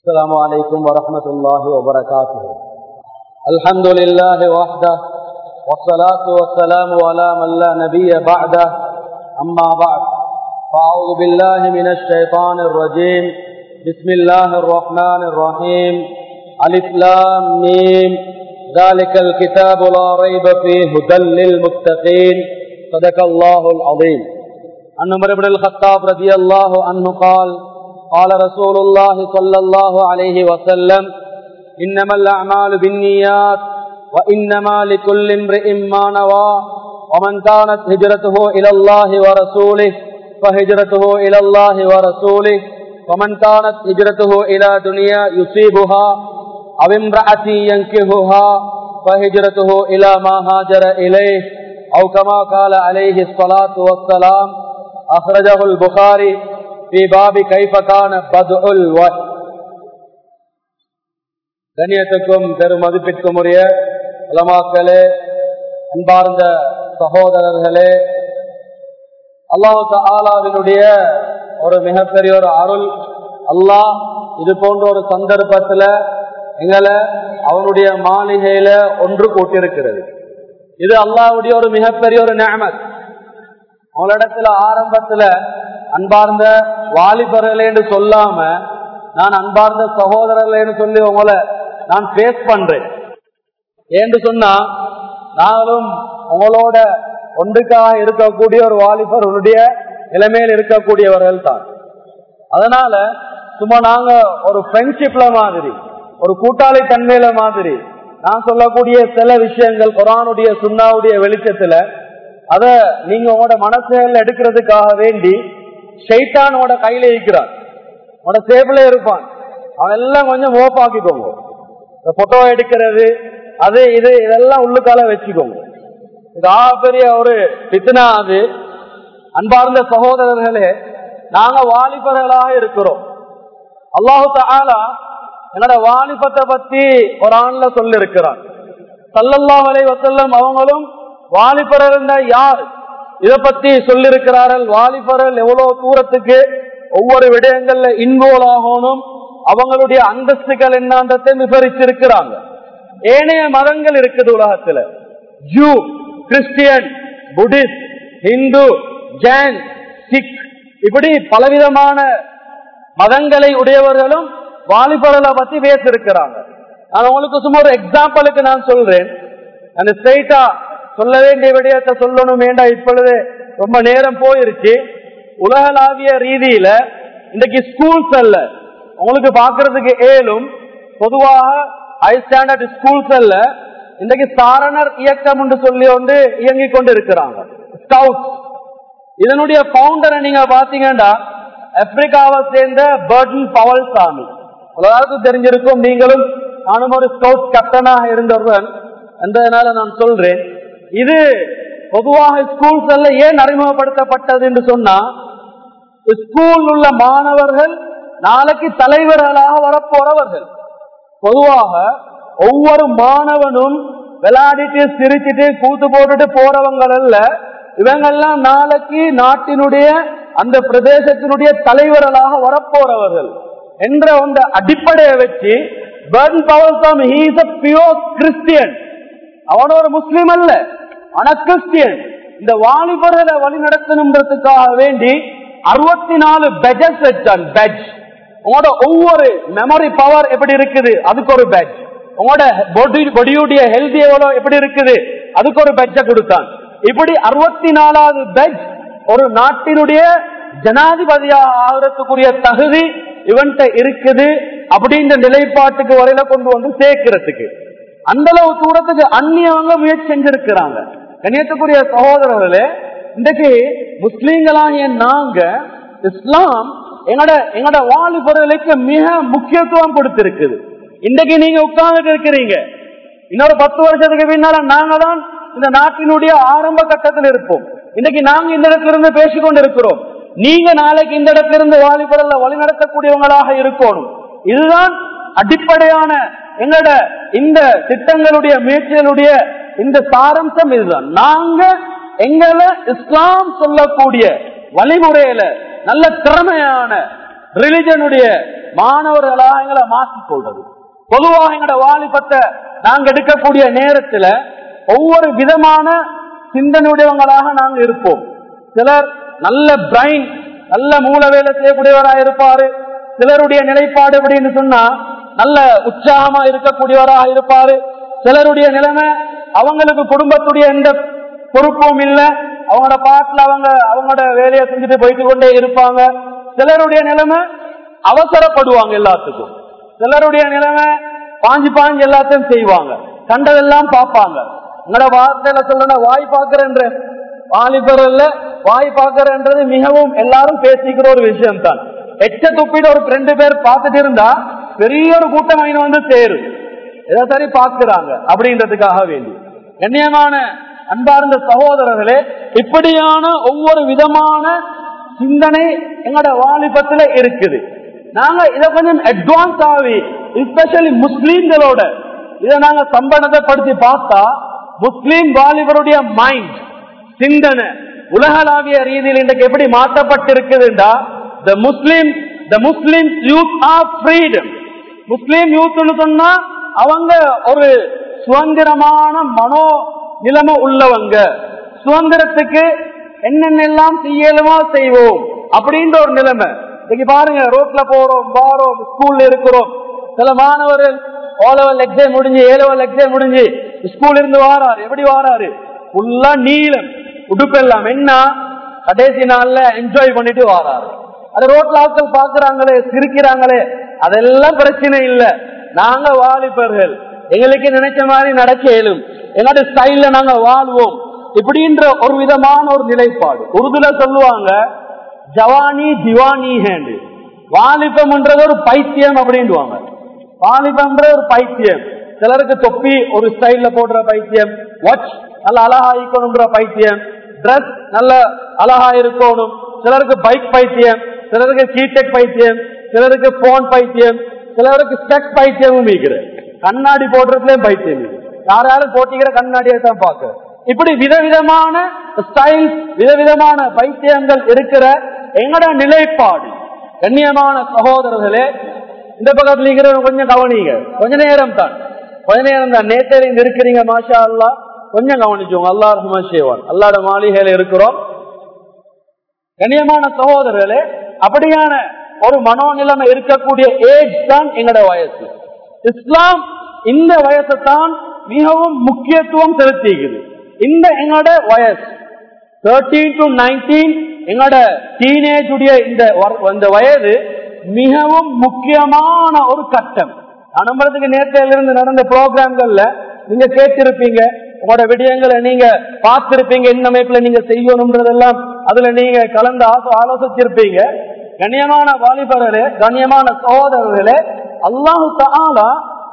السلام عليكم ورحمة الله وبركاته الحمد لله وحده والصلاة والسلام على من لا نبي بعده أما بعد فأعوذ بالله من الشيطان الرجيم بسم الله الرحمن الرحيم ألف لام ميم ذلك الكتاب لا ريب فيه هدى للمتقين صدق الله العظيم عن عمر بن الخطاب رضي الله عنه قال قال رسول الله صلى الله عليه وسلم إنما الأعمال بالنيات وإنما لكل امرئ ما نوى ومن كانت هجرته إلى الله ورسوله فهجرته إلى الله ورسوله ومن كانت هجرته إلى دنيا يصيبها أو امرأة ينكهها فهجرته إلى ما هاجر إليه أو كما قال عليه الصلاة والسلام أخرجه البخاري في باب كيف كان بدء الوحي கண்ணியத்துக்கும் பெரும் மதிப்பிற்கும் உரிய உலமாக்களே அன்பார்ந்த சகோதரர்களே அல்லாஹு ஆலாவினுடைய ஒரு மிகப்பெரிய ஒரு அருள் அல்லாஹ் இது போன்ற ஒரு சந்தர்ப்பத்துல எங்களை அவனுடைய மாளிகையில ஒன்று கூட்டியிருக்கிறது இது அல்லாவுடைய ஒரு மிகப்பெரிய ஒரு நேமத் உங்களிடத்துல ஆரம்பத்துல அன்பார்ந்த வாலிபர்களேன்னு சொல்லாம நான் அன்பார்ந்த சகோதரர்களேன்னு சொல்லி உங்களை நான் பேஸ் பண்றேன் ஏன்னு சொன்னா நாங்களும் உங்களோட ஒன்றுக்காக இருக்கக்கூடிய ஒரு வாலிபர் உன்னுடைய நிலைமையில் இருக்கக்கூடியவர்கள் தான் அதனால சும்மா நாங்க ஒரு ஃப்ரெண்ட்ஷிப்ல மாதிரி ஒரு கூட்டாளி தன்மையில மாதிரி நான் சொல்லக்கூடிய சில விஷயங்கள் குரானுடைய சுண்ணாவுடைய வெளிச்சத்துல அத நீங்க உங்களோட மனசுல எடுக்கிறதுக்காக வேண்டி ஷைத்தானோட கையில இருக்கிறான் உன்னோட சேஃப்ல இருப்பான் அவன் எல்லாம் கொஞ்சம் ஓப்பாக்கிக்கோங்க போட்டோ எடுக்கிறது அது இது இதெல்லாம் உள்ளுக்கால வச்சுக்கோங்க இது பெரிய ஒரு பித்தனா அது அன்பார்ந்த சகோதரர்களே நாங்க வாலிபர்களாக இருக்கிறோம் அல்லாஹு தாலா என்னோட வாலிபத்தை பத்தி ஒரு ஆண்ல சொல்லி இருக்கிறான் சல்லல்லா வலை வசல்லம் அவங்களும் வாலிபர்கள் யார் இதை பத்தி சொல்லிருக்கிறார்கள் வாலிபர்கள் எவ்வளவு தூரத்துக்கு ஒவ்வொரு விடயங்கள்ல இன்வால்வ் ஆகணும் அவங்களுடைய அந்தஸ்துகள் என்னன்றதை விவரிச்சிருக்கிறாங்க ஏனைய மதங்கள் இருக்குது உலகத்துல Jew Christian Buddhist Hindu Jain Sikh இப்படி பலவிதமான மதங்களை உடையவர்களும் வாலிபர்களை பத்தி பேசிருக்கிறாங்க நான் உங்களுக்கு சும்மா ஒரு எக்ஸாம்பிளுக்கு நான் சொல்றேன் அந்த ஸ்ட்ரைட்டா சொல்ல வேண்டிய விடயத்தை சொல்லணும் வேண்டாம் இப்பொழுது ரொம்ப நேரம் போயிருச்சு உலகளாவிய ரீதியில இன்றைக்கு ஸ்கூல்ஸ் அல்ல உங்களுக்கு பாக்குறதுக்கு ஏலும் பொதுவாக ஹை ஸ்டாண்டர்ட் ஸ்கூல்ஸ் அல்ல இன்றைக்கு சாரணர் இயக்கம் என்று சொல்லி வந்து இயங்கிக் கொண்டு இருக்கிறாங்க ஸ்கவுட்ஸ் இதனுடைய பவுண்டரை நீங்க பாத்தீங்கன்னா ஆப்பிரிக்காவை சேர்ந்த பர்டன் பவல் சாமி உலகத்துக்கு தெரிஞ்சிருக்கும் நீங்களும் நானும் ஒரு ஸ்கவுட் கேப்டனாக இருந்தவர்கள் என்றதுனால நான் சொல்றேன் இது பொதுவாக ஸ்கூல்ஸ் எல்லாம் ஏன் அறிமுகப்படுத்தப்பட்டது என்று சொன்னா ஸ்கூல் உள்ள மாணவர்கள் நாளைக்கு தலைவர்களாக வரப்போறவர்கள் பொதுவாக ஒவ்வொரு மாணவனும் விளையாடிட்டு சிரிச்சிட்டு கூத்து போட்டுட்டு போறவங்கள் அல்ல இவங்கெல்லாம் நாளைக்கு நாட்டினுடைய அந்த பிரதேசத்தினுடைய தலைவர்களாக வரப்போறவர்கள் என்ற அந்த அடிப்படையை வச்சு பர்ன் பவர்சாம் ஹீஸ் அ பியோர் கிறிஸ்டியன் அவன் ஒரு முஸ்லீம் அல்ல ஆனா கிறிஸ்டியன் இந்த வாலிபர்களை வழி நடத்தணுன்றதுக்காக வேண்டி அறுபத்தி நாலு பெஜஸ் வச்சான் பெஜ் உங்களோட ஒவ்வொரு மெமரி பவர் எப்படி இருக்குது அதுக்கு ஒரு பெஜ் உங்களோட பொடியுடைய ஹெல்த் எவ்வளோ எப்படி இருக்குது அதுக்கு ஒரு பெஜ்ஜ கொடுத்தான் இப்படி அறுபத்தி நாலாவது பெஜ் ஒரு நாட்டினுடைய ஜனாதிபதியாக ஆகிறதுக்குரிய தகுதி இவன்கிட்ட இருக்குது அப்படின்ற நிலைப்பாட்டுக்கு வரையில கொண்டு வந்து சேர்க்கிறதுக்கு அந்த அளவு தூரத்துக்கு அந்நியவங்க முயற்சி செஞ்சிருக்கிறாங்க கண்ணியத்துக்குரிய சகோதரர்களே இன்றைக்கு முஸ்லீம்களாகிய நாங்க இஸ்லாம் எங்கட எங்கட வாலிபர்களுக்கு மிக முக்கியத்துவம் கொடுத்திருக்குது இன்றைக்கு நீங்க உட்கார்ந்துட்டு இருக்கிறீங்க இன்னொரு பத்து வருஷத்துக்கு பின்னால நாங்க தான் இந்த நாட்டினுடைய ஆரம்ப கட்டத்தில் இருப்போம் இன்னைக்கு நாங்க இந்த இடத்துல இருந்து பேசிக்கொண்டு இருக்கிறோம் நீங்க நாளைக்கு இந்த இடத்துல இருந்து வாலிபரல்ல வழி நடத்தக்கூடியவங்களாக இருக்கணும் இதுதான் அடிப்படையான எங்களோட இந்த திட்டங்களுடைய முயற்சிகளுடைய இந்த சாரம்சம் இதுதான் நாங்க எங்களை இஸ்லாம் சொல்லக்கூடிய வழிமுறையில நல்ல திறமையான ரிலிஜனுடைய மாணவர்களாக எங்களை மாற்றிக் கொள்றது பொதுவாக எங்களோட வாலிபத்தை நாங்க எடுக்கக்கூடிய நேரத்துல ஒவ்வொரு விதமான சிந்தனையுடையவங்களாக நாங்க இருப்போம் சிலர் நல்ல பிரைன் நல்ல மூல வேலை செய்யக்கூடியவராக இருப்பாரு சிலருடைய நிலைப்பாடு அப்படின்னு சொன்னா நல்ல உற்சாகமா இருக்கக்கூடியவராக இருப்பாரு சிலருடைய நிலைமை அவங்களுக்கு குடும்பத்துடைய எந்த பொறுப்பும் இல்ல அவங்களோட பாட்டுல அவங்க அவங்களோட வேலையை செஞ்சுட்டு போயிட்டு கொண்டே இருப்பாங்க சிலருடைய நிலைமை அவசரப்படுவாங்க எல்லாத்துக்கும் சிலருடைய நிலைமை பாஞ்சு பாஞ்சு எல்லாத்தையும் செய்வாங்க கண்டதெல்லாம் பார்ப்பாங்க உங்களோட வார்த்தையில சொல்ற வாய் பார்க்கிறன்ற வாலிபர்ல வாய் பார்க்கிறன்றது மிகவும் எல்லாரும் பேசிக்கிற ஒரு விஷயம் தான் எச்ச துப்பிட்டு ஒரு ரெண்டு பேர் பார்த்துட்டு இருந்தா பெரிய ஒரு கூட்டம் ஐநா வந்து சேரும் எதை சரி பார்க்கிறாங்க அப்படின்றதுக்காக வேண்டி கண்ணியமான அன்பார்ந்த சகோதரர்களே இப்படியான ஒவ்வொரு விதமான சிந்தனை எங்களோட வாலிபத்துல இருக்குது நாங்க இதை கொஞ்சம் அட்வான்ஸ் ஆகி எஸ்பெஷலி முஸ்லீம்களோட இதை நாங்க சம்பந்தப்படுத்தி பார்த்தா முஸ்லீம் வாலிபருடைய மைண்ட் சிந்தனை உலகளாவிய ரீதியில் இன்றைக்கு எப்படி மாற்றப்பட்டிருக்குதுண்டா the Muslim the Muslim youth of freedom Muslim யூத்னு சொன்னா அவங்க ஒரு சுதந்திரமான மனோ நிலைமை உள்ளவங்க சுதந்திரத்துக்கு என்னென்னலாம் செய்யலுமோ செய்வோம் அப்படின்ற ஒரு நிலைமை இன்னைக்கு பாருங்க ரோட்ல போறோம் வாரோம் ஸ்கூல்ல இருக்கிறோம் சில மாணவர்கள் ஓ லெவல் எக்ஸாம் முடிஞ்சு ஏ லெவல் எக்ஸாம் முடிஞ்சு ஸ்கூல்ல இருந்து வாராரு எப்படி வாராரு ஃபுல்லா நீளம் உடுப்பெல்லாம் என்ன கடைசி நாள்ல என்ஜாய் பண்ணிட்டு வாராரு அது ரோட்ல ஆட்கள் பாக்குறாங்களே சிரிக்கிறாங்களே அதெல்லாம் பிரச்சனை இல்ல நாங்க வாலிபர்கள் எங்களுக்கு நினைச்ச மாதிரி நடக்க இயலும் எங்களோட ஸ்டைல்ல நாங்க வாழ்வோம் இப்படின்ற ஒரு விதமான ஒரு நிலைப்பாடு உருதுல சொல்லுவாங்க ஜவானி திவானி ஹேண்டு வாலிபம்ன்றது ஒரு பைத்தியம் அப்படின்வாங்க வாலிபம்ன்ற ஒரு பைத்தியம் சிலருக்கு தொப்பி ஒரு ஸ்டைல்ல போடுற பைத்தியம் வாட்ச் நல்ல அழகா இருக்கணும்ன்ற பைத்தியம் ட்ரெஸ் நல்ல அழகா இருக்கணும் சிலருக்கு பைக் பைத்தியம் சிலருக்கு கீடெக் பைத்தியம் சிலருக்கு போன் பைத்தியம் சிலருக்கு ஸ்டெக் பைத்தியமும் இருக்கிற கண்ணாடி போடுறதுலயும் பைத்தியம் இருக்கு யார் யாரும் போட்டிக்கிற கண்ணாடியை தான் பார்க்க இப்படி விதவிதமான ஸ்டைல் விதவிதமான பைத்தியங்கள் இருக்கிற எங்கட நிலைப்பாடு கண்ணியமான சகோதரர்களே இந்த பக்கத்துல இருக்கிறவங்க கொஞ்சம் கவனிங்க கொஞ்ச நேரம் தான் கொஞ்ச நேரம் தான் நேற்று இங்க இருக்கிறீங்க மாஷா அல்லா கொஞ்சம் கவனிச்சோங்க அல்லா ரஹ்மான் செய்வான் அல்லாட மாளிகையில இருக்கிறோம் கண்ணியமான சகோதரர்களே அப்படியான ஒரு மனோநிலைமை இருக்கக்கூடிய ஏஜ் தான் எங்களோட வயசு இஸ்லாம் இந்த வயசை தான் மிகவும் முக்கியத்துவம் செலுத்திக்குது இந்த எங்களோட வயசு தேர்டீன் டு நைன்டீன் எங்களோட டீனேஜ் உடைய இந்த இந்த வயது மிகவும் முக்கியமான ஒரு கட்டம் நம்புறதுக்கு நேற்றையிலிருந்து நடந்த ப்ரோக்ராம்கள்ல நீங்க கேட்டிருப்பீங்க உங்களோட விடயங்களை நீங்க பார்த்திருப்பீங்க என்ன அமைப்புல நீங்க செய்யணும்ன்றதெல்லாம் அதுல நீங்க கலந்து ஆலோசிச்சிருப்பீங்க கண்ணியமான வாலிபர்களே கண்ணியமான சகோதரர்களே அல்லாஹு தாலா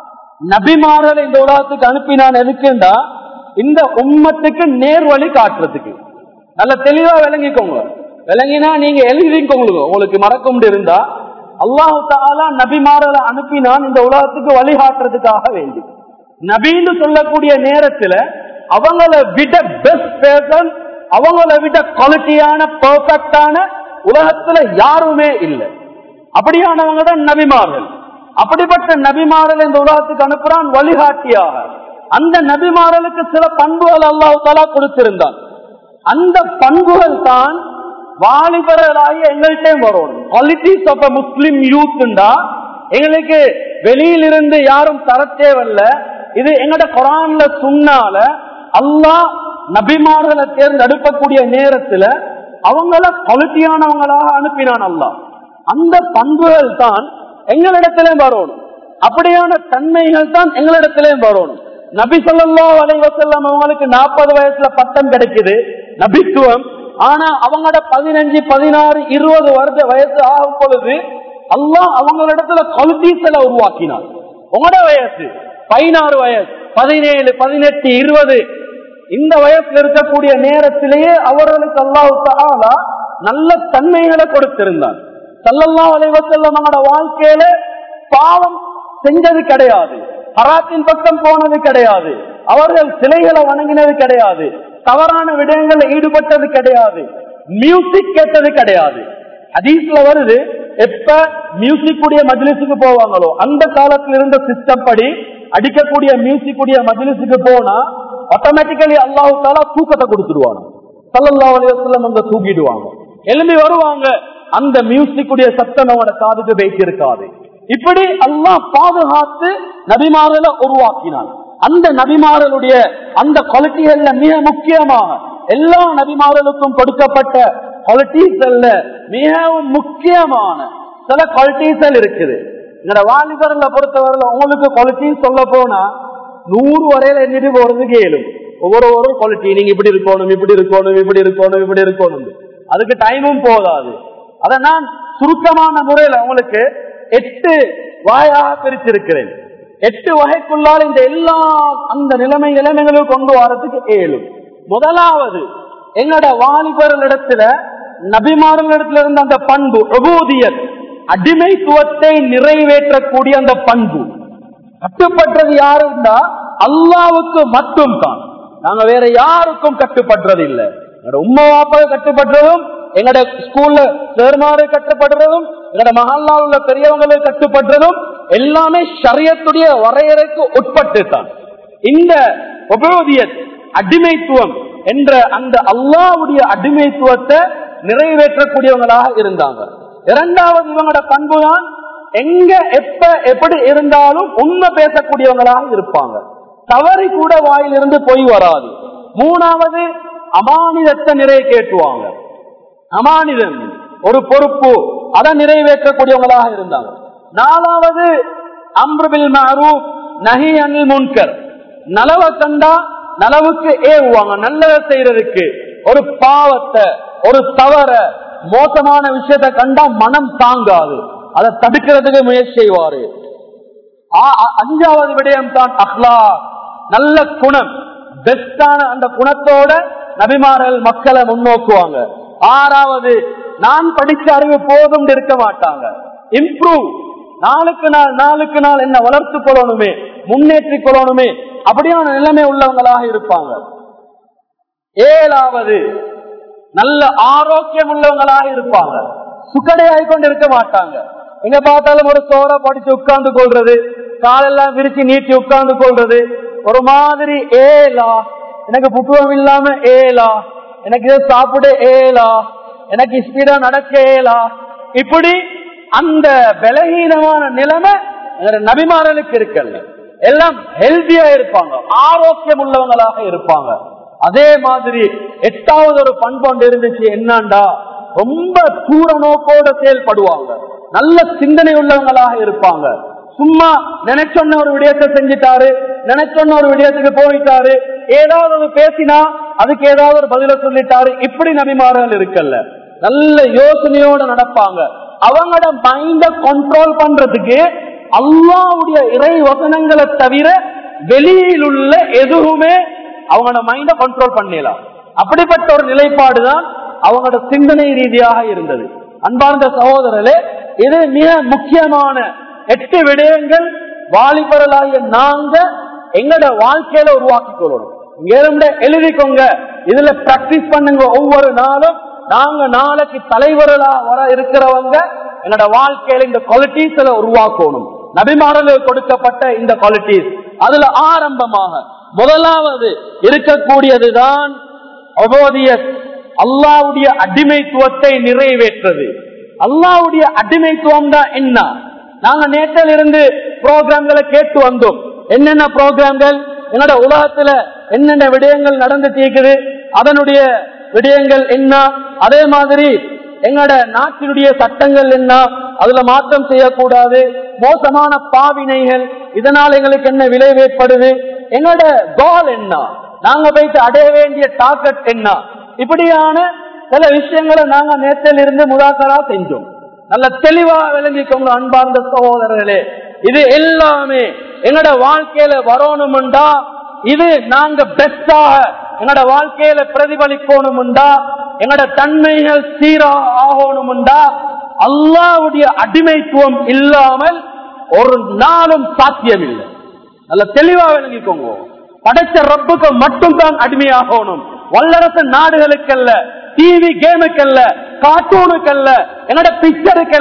நபிமாரலை இந்த உலகத்துக்கு அனுப்பினான் எதுக்குண்டா இந்த உம்மத்துக்கு நேர் வழி காட்டுறதுக்கு நல்ல தெளிவா விளங்கிக்கோங்க விளங்கினா நீங்க எழுதிக்கோங்க உங்களுக்கு மறக்க இருந்தா அல்லாஹு தாலா நபிமாரலை அனுப்பினான் இந்த உலகத்துக்கு வழிகாட்டுறதுக்காக வேண்டி நபின்னு சொல்லக்கூடிய நேரத்துல அவங்கள விட பெஸ்ட் பேர்சன் அவங்கள விட குவாலிட்டியான பெர்ஃபெக்டான உலகத்துல யாருமே இல்லை அப்படியானவங்க தான் நபிமார்கள் அப்படிப்பட்ட நபிமாரல் இந்த உலகத்துக்கு அனுப்புறான் வழிகாட்டியாக அந்த நபிமாரலுக்கு சில பண்புகள் அல்லாஹு தாலா கொடுத்திருந்தான் அந்த பண்புகள் தான் வாலிபர்களாகி எங்கள்கிட்ட வரணும் குவாலிட்டிஸ் ஆஃப் முஸ்லிம் யூத்ண்டா எங்களுக்கு வெளியிலிருந்து யாரும் தர தேவையில்ல இது எங்கட குரான்ல சுண்ணால அல்லாஹ் நபிமார்களை தேர்ந்தெடுக்கக்கூடிய நேரத்துல அவங்கள குவாலிட்டியானவங்களாக அனுப்பினான் அல்லாஹ் அந்த பண்புகள் தான் எங்களிடத்திலே வரணும் அப்படியான தன்மைகள் தான் எங்களிடத்திலே வரணும் நபி சொல்லா வலைவசல்லம் அவங்களுக்கு நாற்பது வயசுல பட்டம் கிடைக்குது நபித்துவம் ஆனா அவங்களோட பதினஞ்சு பதினாறு இருபது வருட வயசு ஆகும் பொழுது அல்லாஹ் அவங்களிடத்துல குவாலிட்டிஸ்ல உருவாக்கினார் உங்களோட வயசு பதினாறு வயசு பதினேழு பதினெட்டு இருபது இந்த வயசுல இருக்கக்கூடிய நேரத்திலேயே அவர்களுக்கு அல்லாஹு தாலா நல்ல தன்மைகளை கொடுத்திருந்தார் சல்லல்லா அலைவசல்லம் அவங்களோட வாழ்க்கையில பாவம் செஞ்சது கிடையாது ஹராத்தின் பக்கம் போனது கிடையாது அவர்கள் சிலைகளை வணங்கினது கிடையாது தவறான விடயங்கள்ல ஈடுபட்டது கிடையாது மியூசிக் கேட்டது கிடையாது ஹதீஸ்ல வருது எப்ப மியூசிக் உடைய மஜ்லிஸுக்கு போவாங்களோ அந்த காலத்துல இருந்த சிஸ்டம் படி அடிக்கக்கூடிய மியூசிக் உடைய மஜ்லிஸுக்கு போனா ஆட்டோமேட்டிக்கலி அல்லாஹு தாலா தூக்கத்தை கொடுத்துடுவாங்க சல்லல்லாஹு அலைஹி வஸல்லம் அங்க தூங்கிடுவாங்க எழும்பி வருவாங்க அந்த மியூசிக் உடைய சத்தம் அவனோட காதுக்கு வைத்திருக்காது இப்படி அல்லாஹ் பாதுகாத்து நபிமாரல உருவாக்கினான் அந்த நபிமாரலுடைய அந்த குவாலிட்டிகள்ல மிக முக்கியமாக எல்லா நபிமாரலுக்கும் கொடுக்கப்பட்ட குவாலிட்டிஸ்ல மிகவும் முக்கியமான சில குவாலிட்டிஸ் இருக்குது இந்த வாலிபர்ல பொறுத்தவரையில உங்களுக்கு குவாலிட்டின்னு சொல்ல போனா நூறு வரையில எண்ணிட்டு போறது கேளும் ஒவ்வொரு ஒரு குவாலிட்டி நீங்க இப்படி இருக்கணும் இப்படி இருக்கணும் இப்படி இருக்கணும் இப்படி இருக்கணும் அதுக்கு டைமும் போதாது அத நான் சுருக்கமான முறையில உங்களுக்கு எட்டு வாயாக பிரிச்சிருக்கிறேன் எட்டு வகைக்குள்ளால் இந்த எல்லா அந்த நிலைமைகளை எங்களுக்கு கொண்டு வரதுக்கு ஏழும் முதலாவது எங்கட வாலிபர்களிடத்துல நபிமார்களிடத்துல இருந்த அந்த பண்பு பிரபோதியர் அடிமைத்துவத்தை நிறைவேற்றக்கூடிய அந்த பண்பு கட்டுப்பட்டது யாரு இருந்தா அல்லாவுக்கு மட்டும் தான் நாங்க வேற யாருக்கும் கட்டுப்படுறது இல்லை எங்கட உம்மா வாப்பாவை கட்டுப்படுறதும் எங்கட ஸ்கூல்ல சேர்மாறு கட்டுப்படுறதும் எங்கட மஹல்லாவில் உள்ள பெரியவங்களுக்கு கட்டுப்படுறதும் எல்லாமே ஷரியத்துடைய வரையறைக்கு உட்பட்டு தான் இந்த உபயோகியத் அடிமைத்துவம் என்ற அந்த அல்லாவுடைய அடிமைத்துவத்தை நிறைவேற்றக்கூடியவங்களாக இருந்தாங்க இரண்டாவது இவங்களோட பண்பு தான் எங்க எப்ப எப்படி இருந்தாலும் உண்மை பேசக்கூடியவங்களாக இருப்பாங்க தவறி கூட வாயிலிருந்து பொய் வராது மூணாவது அமானிதத்தை நிறைவேற்றுவாங்க அமானிதம் ஒரு பொறுப்பு அதை நிறைவேற்றக்கூடியவங்களாக இருந்தாங்க நாலாவது அம்ருபில் மாரு நஹி அனில் முன்கர் நலவை கண்டா நலவுக்கு ஏவுவாங்க நல்லதை செய்யறதுக்கு ஒரு பாவத்தை ஒரு தவற மோசமான விஷயத்தை கண்டா மனம் தாங்காது அதை தடுக்கிறதுக்கு முயற்சி செய்வாரு அஞ்சாவது விடயம் தான் அஹ்லா நல்ல குணம் பெஸ்டான அந்த குணத்தோட நபிமார்கள் மக்களை முன்னோக்குவாங்க ஆறாவது நான் படிச்ச அறிவு போதும் இருக்க மாட்டாங்க இம்ப்ரூவ் நாளுக்கு நாள் நாளுக்கு நாள் என்ன வளர்த்து கொள்ளணுமே முன்னேற்றி கொள்ளணுமே அப்படியான நிலைமை உள்ளவங்களாக இருப்பாங்க ஏழாவது நல்ல ஆரோக்கியம் உள்ளவங்களாக இருப்பாங்க சுக்கடையாய் கொண்டு இருக்க மாட்டாங்க எங்க பார்த்தாலும் ஒரு சோற படிச்சு உட்கார்ந்து கொள்றது காலெல்லாம் விரிச்சு நீட்டி உட்கார்ந்து கொள்றது ஒரு மாதிரி ஏலா எனக்கு புத்துவம் இல்லாம ஏலா எனக்கு இதை சாப்பிட ஏலா எனக்கு ஸ்பீடா நடக்க ஏலா இப்படி அந்த பலகீனமான நிலைமை நபிமாரலுக்கு இருக்கல்ல எல்லாம் ஹெல்த்தியா இருப்பாங்க ஆரோக்கியம் உள்ளவங்களாக இருப்பாங்க அதே மாதிரி எட்டாவது ஒரு பண்பொண்டு இருந்துச்சு என்னண்டா ரொம்ப தூர நோக்கோட செயல்படுவாங்க நல்ல சிந்தனை உள்ளவங்களாக இருப்பாங்க சும்மா நினைச்சொன்ன ஒரு விடயத்தை செஞ்சிட்டாரு நினைச்சொன்ன ஒரு விடயத்துக்கு போயிட்டாரு ஏதாவது ஒரு பேசினா அதுக்கு ஏதாவது ஒரு பதில சொல்லிட்டாரு இப்படி நபிமார்கள் இருக்கல்ல நல்ல யோசனையோட நடப்பாங்க அவங்களோட மைண்ட கண்ட்ரோல் பண்றதுக்கு அல்லாவுடைய இறை வசனங்களை தவிர வெளியில் உள்ள எதுவுமே அவங்களோட மைண்ட கண்ட்ரோல் பண்ணலாம் அப்படிப்பட்ட ஒரு நிலைப்பாடுதான் அவங்களோட சிந்தனை ரீதியாக இருந்தது அன்பார்ந்த சகோதரர்களே இது மிக முக்கியமான எட்டு விடயங்கள் வாலிபரலாகிய நாங்க எங்கட வாழ்க்கையில உருவாக்கி கொள்ளணும் இங்க எழுதிக்கோங்க இதுல பிராக்டிஸ் பண்ணுங்க ஒவ்வொரு நாளும் நாங்க நாளைக்கு தலைவர்களா வர இருக்கிறவங்க என்னோட வாழ்க்கையில இந்த குவாலிட்டிஸ்ல உருவாக்கணும் நபிமாரலுக்கு கொடுக்கப்பட்ட இந்த குவாலிட்டிஸ் அதுல ஆரம்பமாக முதலாவது இருக்கக்கூடியதுதான் அல்லாவுடைய அடிமைத்துவத்தை நிறைவேற்றது அல்லாவுடைய அடிமைத்துவம் தான் என்ன நாங்க நேற்றில் இருந்து புரோகிராம்களை கேட்டு வந்தோம் என்னென்ன புரோகிராம்கள் என்னோட உலகத்துல என்னென்ன விடயங்கள் நடந்துட்டு இருக்குது அதனுடைய விடயங்கள் என்ன அதே மாதிரி எங்களோட நாட்டினுடைய சட்டங்கள் என்ன அதுல மாற்றம் செய்யக்கூடாது மோசமான பாவினைகள் இதனால் எங்களுக்கு என்ன விளைவு ஏற்படுது எங்களோட கோல் என்ன நாங்க போயிட்டு அடைய வேண்டிய டார்கெட் என்ன இப்படியான சில விஷயங்களை நாங்க நேற்றில் இருந்து முதாக்கரா செஞ்சோம் நல்ல தெளிவா விளங்கிக்கோங்க அன்பார்ந்த சகோதரர்களே இது எல்லாமே எங்களோட வாழ்க்கையில வரணும்டா இது நாங்க பெஸ்டாக எங்களோட வாழ்க்கையில பிரதிபலிக்கணும்டா எங்களோட தன்மைகள் சீரா ஆகணும்டா அல்லாவுடைய அடிமைத்துவம் இல்லாமல் ஒரு நாளும் சாத்தியம் இல்லை நல்ல தெளிவா விளங்கிக்கோங்க படைச்ச ரப்புக்கு மட்டும் தான் அடிமையாகணும் வல்லரசு நாடுகளுக்கல்ல டிவி கேமுக்கல்ல கார்ட்டூனுக்கல்ல என்னோட பிக்சருக்கல்ல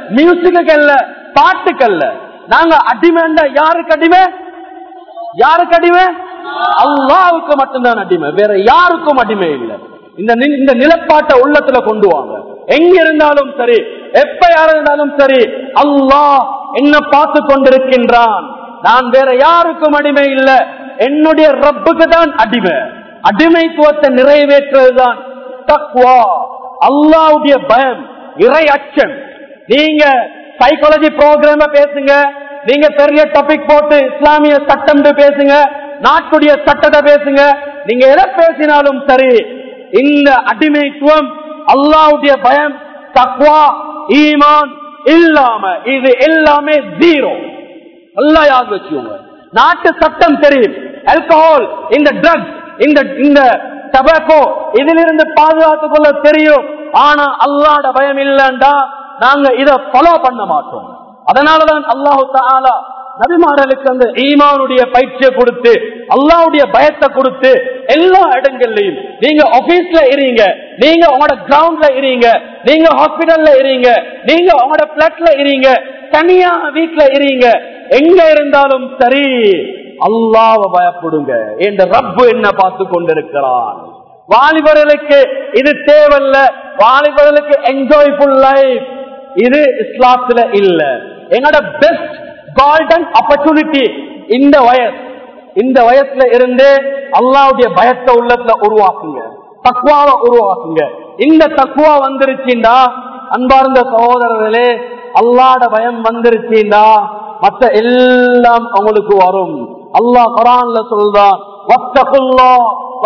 மியூசிக்கு அல்ல பாட்டுக்கு அல்ல நாங்க அடிமைண்டா யாருக்கு அடிமை யாருக்கு அடிமை அல்லாவுக்கு மட்டும்தான் அடிமை வேற யாருக்கும் அடிமை இல்லை இந்த நி- இந்த நிலப்பாட்டை உள்ளத்துல கொண்டு வாங்க எங்க இருந்தாலும் சரி எப்ப யார் இருந்தாலும் சரி அல்லாஹ் என்ன பார்த்து கொண்டிருக்கின்றான் நான் வேற யாருக்கும் அடிமை இல்ல என்னுடைய ரப்புக்கு தான் அடிமை அடிமைத்துவத்தை நிறைவேற்றுவதுதான் தக்வா அல்லாவுடைய பயம் இறை அச்சம் நீங்க சைக்காலஜி ப்ரோக்ராம பேசுங்க நீங்க பெரிய டாபிக் போட்டு இஸ்லாமிய சட்டம் பேசுங்க நாட்டுடைய சட்டத்தை பேசுங்க நீங்க எதை பேசினாலும் சரி இந்த அடிமைத்துவம் அல்லாவுடைய பயம் தக்வா ஈமான் இல்லாம இது எல்லாமே ஜீரோ நல்லா யார் வச்சுக்கோங்க நாட்டு சட்டம் தெரியும் ஆல்கஹால் இந்த ட்ரக்ஸ் இந்த இந்த டபாக்கோ இதிலிருந்து பாதுகாத்துக் கொள்ள தெரியும் ஆனா அல்லாட பயம் இல்லைண்டா நாங்க இத ஃபாலோ பண்ண மாட்டோம் அதனாலதான் அல்லாஹு தாலா நபிமார்களுக்கு அந்த ஈமானுடைய பயிற்சியை கொடுத்து அல்லாவுடைய பயத்தை கொடுத்து எல்லா இடங்கள்லயும் நீங்க ஆபீஸ்ல இருங்க நீங்க உங்களோட கிரவுண்ட்ல இருங்க நீங்க ஹாஸ்பிடல்ல இருங்க நீங்க உங்களோட பிளட்ல இருங்க தனியா வீட்டுல இருங்க எங்க இருந்தாலும் சரி அல்லாவ பயப்படுங்க என்ற ரப்பு என்ன பார்த்து கொண்டிருக்கிறான் வாலிபர்களுக்கு இது தேவையில்ல வாலிபர்களுக்கு என்ஜாய்ஃபுல் லைஃப் இது இஸ்லாத்துல இல்ல என்னோட பெஸ்ட் கோல்டன் ஆப்பர்ச்சுனிட்டி இந்த வயசு இந்த வயசுல இருந்து அல்லாவுடைய பயத்தை உள்ளத்துல உருவாக்குங்க தக்குவாவை உருவாக்குங்க இந்த தக்குவா வந்துருச்சுண்டா அன்பார்ந்த சகோதரர்களே அல்லாட பயம் வந்துருச்சுண்டா மற்ற எல்லாம் உங்களுக்கு வரும் அல்லாஹ் குரான்ல சொல்றான் வத்தகுல்லாஹ்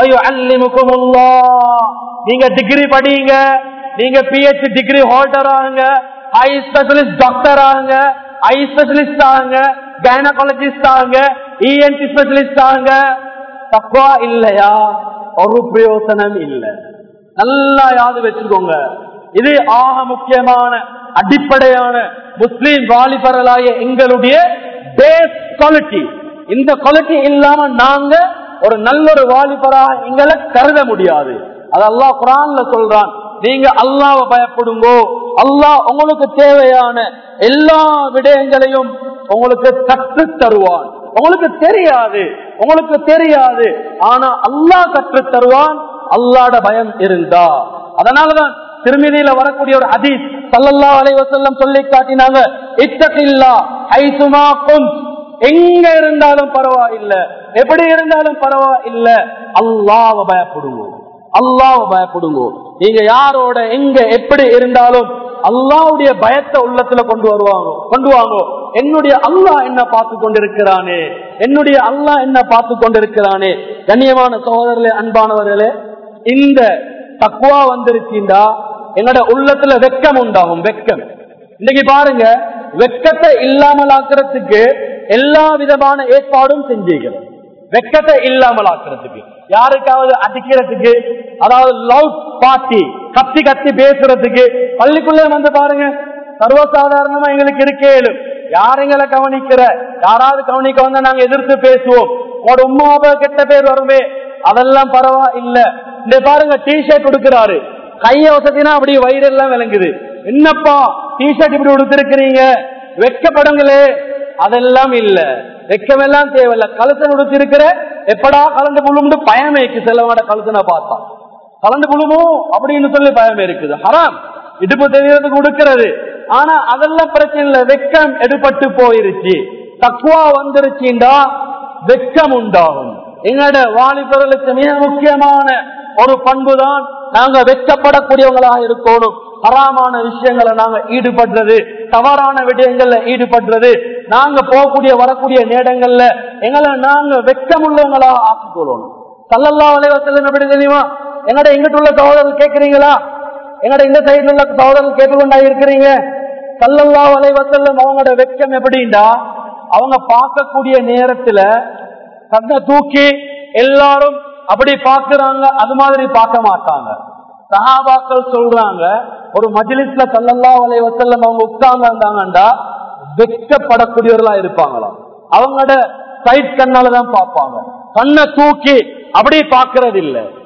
வயுஅல்லிமுகுமுல்லாஹ். நீங்க டிகிரி படிங்க நீங்க பிஹெச் டிகிரி ஹோல்டர் ஆகுங்க ஐ ஸ்பெஷலிஸ்ட் டாக்டர் ஆகுங்க ஐ ஸ்பெஷலிஸ்ட் ஆகுங்க கைனகாலஜிஸ்ட் ஆகுங்க இஎன்டி ஸ்பெஷலிஸ்ட் ஆகுங்க தப்பா இல்லையா ஒரு பிரயோசனம் இல்லை நல்லா யாது வச்சுக்கோங்க இது ஆக முக்கியமான அடிப்படையான முஸ்லீம் வாலிபரலாய எங்களுடைய பேஸ் குவாலிட்டி இந்த குவாலிட்டி இல்லாம நாங்க ஒரு நல்ல ஒரு வாலிபரா எங்களை கருத முடியாது அது அல்லாஹ் குரான்ல சொல்றான் நீங்க அல்லாஹ்வை பயப்படுங்கோ அல்லாஹ் உங்களுக்கு தேவையான எல்லா விடயங்களையும் உங்களுக்கு கற்று தருவான் உங்களுக்கு தெரியாது உங்களுக்கு தெரியாது ஆனா அல்லாஹ் கற்று தருவான் அல்லாட பயம் இருந்தா அதனாலதான் திருமதியில வரக்கூடிய ஒரு ஹதீஸ் சல்லல்லா அலைவசல்லம் சொல்லி காட்டினாங்க இத்தகில்லா ஐசுமா குந்த் எங்க இருந்தாலும் பரவாயில்ல எப்படி இருந்தாலும் பரவாயில்ல அல்லாஹ் பயப்படுங்க அல்லாஹ் பயப்படுங்க நீங்க யாரோட எங்க எப்படி இருந்தாலும் அல்லாவுடைய பயத்தை உள்ளத்துல கொண்டு வருவாங்க கொண்டு வாங்க என்னுடைய அல்லாஹ் என்ன பார்த்து கொண்டிருக்கிறானே என்னுடைய அல்லாஹ் என்ன பார்த்து கொண்டிருக்கிறானே கண்ணியமான சகோதரர்களே அன்பானவர்களே இந்த தக்குவா வந்துருச்சுண்டா என்னோட உள்ளத்துல வெக்கம் உண்டாகும் வெக்கம் இன்னைக்கு பாருங்க வெக்கத்தை இல்லாமல் ஆக்குறதுக்கு எல்லா விதமான ஏற்பாடும் செஞ்சுக்கிறோம் வெக்கத்தை இல்லாமல் ஆக்குறதுக்கு யாருக்காவது அடிக்கிறதுக்கு அதாவது லவ் பார்ட்டி கத்தி கத்தி பேசுறதுக்கு பள்ளிக்குள்ள வந்து பாருங்க சர்வசாதாரணமா எங்களுக்கு இருக்கேலும் யார் எங்களை கவனிக்கிற யாராவது கவனிக்க வந்தா நாங்க எதிர்த்து பேசுவோம் உங்களோட உமா அப்பா கெட்ட பேர் வருமே அதெல்லாம் பரவா இல்ல இந்த பாருங்க டிஷர்ட் கொடுக்கிறாரு கைய வசதினா அப்படி வயிறு எல்லாம் விளங்குது என்னப்பா டிஷர்ட் இப்படி உடுத்திருக்கிறீங்க வெக்கப்படுங்களே அதெல்லாம் இல்ல வெக்கமெல்லாம் தேவையில்ல கழுத்தன் உடுத்திருக்கிற எப்படா கலந்து புழும்னு பயமேக்கு செல்லவோட கழுத்தனை பார்த்தா கலந்து புழுமோ அப்படின்னு சொல்லி பயமே இருக்குது ஹராம் இடுப்பு தெரியறதுக்கு உடுக்கிறது ஆனா அதெல்லாம் பிரச்சனை இல்ல வெக்கம் எடுபட்டு போயிருச்சு தக்குவா வந்துருச்சுண்டா வெக்கம் உண்டாகும் எங்களோட வாலிபர்களுக்கு மிக முக்கியமான ஒரு பண்பு தான் நாங்க வெக்கப்படக்கூடியவங்களாக இருக்கணும் ஹராமான விஷயங்களை நாங்க ஈடுபடுறது தவறான விடயங்கள்ல ஈடுபடுறது நாங்க போகக்கூடிய வரக்கூடிய நேரங்கள்ல எங்களை நாங்க வெக்கமுள்ளவங்களாக ஆக்கிக்கொள்ளணும் சல்லல்லா வலைவசல்லம் எப்படி தெரியுமா எங்கட எங்கிட்ட உள்ள சகோதரர் கேட்கிறீங்களா எங்கட இந்த சைடுல உள்ள சகோதரர் கேட்டுக்கொண்டா இருக்கிறீங்க சல்லல்லா வலைவசல்லம் அவங்களோட வெக்கம் எப்படின்னா அவங்க பார்க்கக்கூடிய நேரத்துல கண்ணை தூக்கி எல்லாரும் அப்படி பார்க்கிறாங்க அது மாதிரி பார்க்க மாட்டாங்க சஹாபாக்கள் சொல்றாங்க ஒரு மஜிலிஸ்ல சல்லல்லா வலை வசல்லம் அவங்க உட்கார்ந்து இருந்தாங்கண்டா வெக்கப்படக்கூடியவர்களா இருப்பாங்களாம் அவங்களோட சைட் கண்ணால தான் பார்ப்பாங்க கண்ணை தூக்கி அப்படி பார்க்கறது இல்ல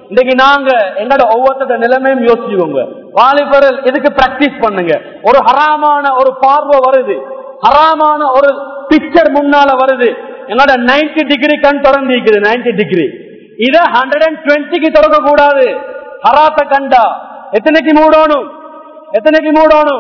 இன்னைக்கு நாங்க எங்கட ஒவ்வொருத்தர நிலைமையும் யோசிச்சுக்கோங்க வாலிபர்கள் இதுக்கு பிராக்டிஸ் பண்ணுங்க ஒரு ஹராமான ஒரு பார்வை வருது ஹராமான ஒரு பிக்சர் முன்னால வருது எங்கட 90 டிகிரி கண் திறந்து இருக்குது 90 டிகிரி இத ஹண்ட்ரட் அண்ட் டுவெண்ட்டிக்கு திறக்க கூடாது ஹராத்த கண்டா எத்தனைக்கு மூடணும் எத்தனைக்கு மூடணும்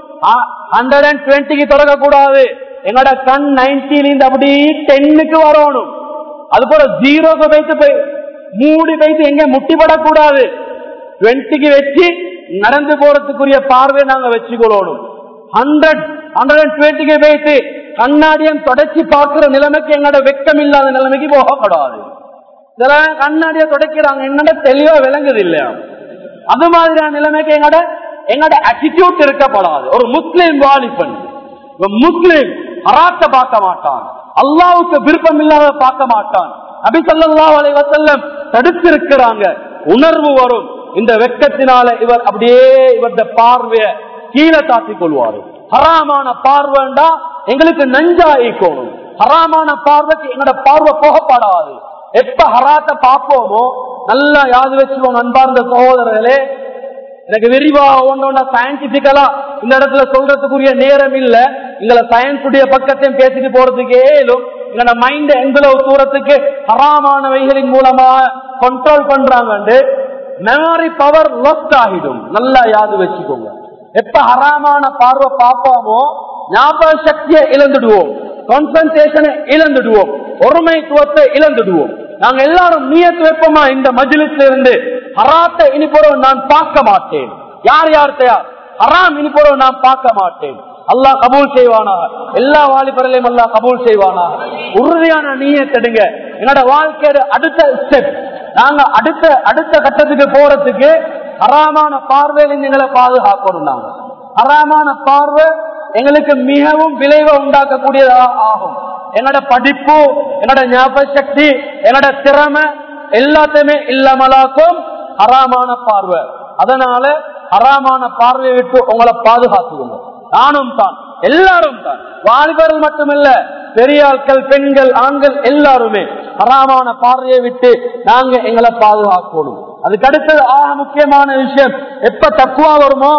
ஹண்ட்ரட் அண்ட் டுவெண்ட்டிக்கு திறக்க கூடாது எங்கட கண் நைன்டில இருந்து அப்படி டென்னுக்கு வரணும் அது போல ஜீரோக்கு வைத்து போய் மூடி வைத்து எங்க முட்டிப்படக்கூடாது டுவெண்ட்டிக்கு வச்சு நடந்து போறதுக்குரிய பார்வை நாங்க வச்சுக்கொள்ளணும் ஹண்ட்ரட் ஹண்ட்ரட் அண்ட் டுவெண்ட்டிக்கு வைத்து கண்ணாடியம் தொடச்சி பார்க்கிற நிலைமைக்கு எங்களோட வெக்கம் இல்லாத நிலைமைக்கு போகக்கூடாது சில கண்ணாடிய தொடக்கிறாங்க என்னோட தெளிவா விளங்குது இல்லையா அது மாதிரியான நிலைமைக்கு எங்கட எங்கட அட்டிடியூட் இருக்கப்படாது ஒரு முஸ்லீம் வாலிபன் இவன் முஸ்லீம் ஹராத்த பார்க்க மாட்டான் அல்லாவுக்கு விருப்பம் இல்லாத பார்க்க மாட்டான் நபி ஸல்லல்லாஹு அலைஹி வஸல்லம் தடுத்திருக்கிறாங்க உணர்வு வரும் இந்த வெக்கத்தினால இவர் அப்படியே இவருடைய பார்வைய கீழே தாத்திக் கொள்வாரு ஹராமான பார்வைண்டா எங்களுக்கு நஞ்சா ஈக்கணும் ஹராமான பார்வைக்கு எங்களோட பார்வை போகப்படாது எப்ப ஹராத்த பார்ப்போமோ நல்லா யாது வச்சுக்கோங்க அன்பார்ந்த சகோதரர்களே எனக்கு விரிவா ஒன்னொன்னா சயின்டிபிக்கலா இந்த இடத்துல சொல்றதுக்குரிய நேரம் இல்ல எங்களை சயின்ஸ் உடைய பக்கத்தையும் பேசிட்டு போறதுக்கு ஏலும் எங்களோட மைண்ட் எந்தளவு தூரத்துக்கு ஹராமானவைகளின் மூலமாக கண்ட்ரோல் பண்றாங்க மெமரி பவர் லொஸ்ட் ஆகிடும் நல்லா யாது வச்சுக்கோங்க எப்ப ஹராமான பார்வை பார்ப்போமோ ஞாபக சக்தியை இழந்துடுவோம் கான்சன்ட்ரேஷனை இழந்துடுவோம் ஒருமைத்துவத்தை இழந்துடுவோம் நாங்க எல்லாரும் நியத்து வைப்போமா இந்த மஜிலிஸ்ல இருந்து ஹராத்தை இனி போறோம் நான் பார்க்க மாட்டேன் யார் யார் தயார் ஹராம் இனி போறோம் நான் பார்க்க மாட்டேன் அல்லாஹ் கபூல் செய்வானா எல்லா வாலிபர்களையும் அல்லாஹ் கபூல் செய்வானா உறுதியான நீயத்தெடுங்க என்னோட வாழ்க்கையோட அடுத்த ஸ்டெப் நாங்க அடுத்த அடுத்த கட்டத்துக்கு போறதுக்கு ஹராமான பார்வையில எங்களை பாதுகாக்கணும் நாங்க ஹராமான பார்வை எங்களுக்கு மிகவும் விளைவை உண்டாக்கக்கூடியதா ஆகும் என்னோட படிப்பு என்னோட ஞாபக சக்தி என்னோட திறமை எல்லாத்தையுமே இல்லாமலாக்கும் ஹராமான பார்வை அதனால ஹராமான பார்வையை விட்டு உங்களை பாதுகாத்துக்கணும் நானும் தான் எல்லாரும் தான் வாலிபர்கள் மட்டுமல்ல பெரிய ஆட்கள் பெண்கள் ஆண்கள் எல்லாருமே ஹராமான பார்வையை விட்டு நாங்க எங்களை பாதுகாக்கணும் அதுக்கு அடுத்தது ஆக முக்கியமான விஷயம் எப்ப தக்குவா வருமோ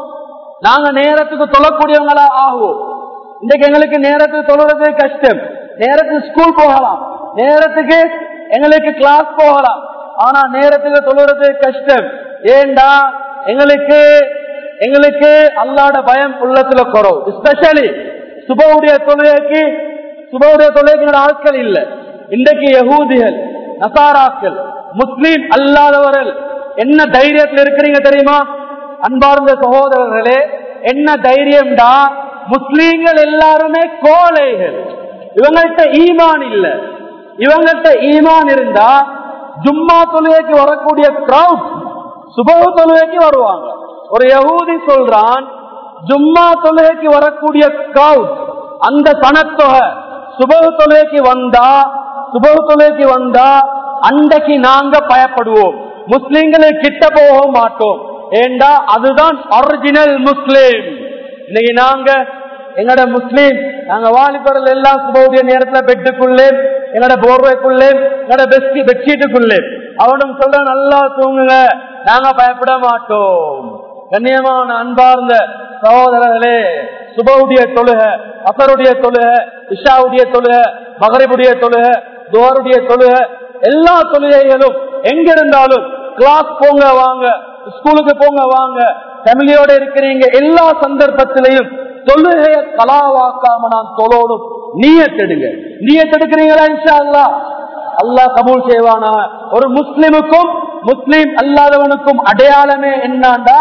நாங்க நேரத்துக்கு தொழக்கூடியவங்களா ஆகுவோம் இன்றைக்கு எங்களுக்கு நேரத்துக்கு தொழுறது கஷ்டம் நேரத்துக்கு ஸ்கூல் போகலாம் நேரத்துக்கு எங்களுக்கு கிளாஸ் போகலாம் ஆனா நேரத்துக்கு தொழுறது கஷ்டம் ஏண்டா எங்களுக்கு எங்களுக்கு அல்லாட பயம் உள்ளத்துல குறவு ஸ்பெஷலி சுபவுடைய தொழுகைக்கு சுபவுடைய தொழுகைக்கு ஆட்கள் இல்ல இன்றைக்கு யகூதிகள் நசாராக்கள் முஸ்லீம் அல்லாதவர்கள் என்ன தைரியத்தில் இருக்கிறீங்க தெரியுமா அன்பார்ந்த சகோதரர்களே என்ன தைரியம்டா முஸ்லீம்கள் எல்லாருமே கோழைகள் இவங்கள்ட்ட ஈமான் இல்ல இவங்கள்ட்ட ஈமான் இருந்தா ஜும்மா தொழுகைக்கு வரக்கூடிய கிரௌட் சுபகு தொழுகைக்கு வருவாங்க ஒரு யகூதி சொல்றான் ஜும்மா தொழுகைக்கு வரக்கூடிய கிரௌட் அந்த சனத்தொகை சுபகு தொழுகைக்கு வந்தா சுபகு தொழுகைக்கு வந்தா அன்றைக்கு நாங்க பயப்படுவோம் முஸ்லிம்களை கிட்ட போக மாட்டோம் ஏண்டா அதுதான் ஒரிஜினல் முஸ்லீம் இன்னைக்கு நாங்க எங்கட முஸ்லீம் நாங்க வாலிபர்கள் எல்லாம் சுபவுடைய நேரத்துல பெட்டுக்குள்ளே எங்கட போர்வைக்குள்ளே எங்கட பெஸ்ட் பெட்ஷீட்டுக்குள்ளே அவனும் சொல்ற நல்லா தூங்குங்க நாங்க பயப்பட மாட்டோம் கண்ணியமான அன்பார்ந்த சகோதரர்களே சுபவுடைய தொழுக அசருடைய தொழுக இஷாவுடைய தொழுக மகரிபுடைய தொழுக துவருடைய தொழுக எல்லா தொழுகைகளும் எங்க இருந்தாலும் கிளாஸ் போங்க வாங்க ஸ்கூலுக்கு போங்க வாங்க ஃபேமிலியோட இருக்கிறீங்க எல்லா சந்தர்ப்பத்திலையும் தொழுகைய கலாவாக்காம நான் தொழோடும் நீயத்தெடுங்க நீயத்தெடுக்கிறீங்களா இன்ஷா அல்லா அல்லாஹ் கபூல் செய்வானா ஒரு முஸ்லிமுக்கும் முஸ்லிம் அல்லாதவனுக்கும் அடையாளமே என்னண்டா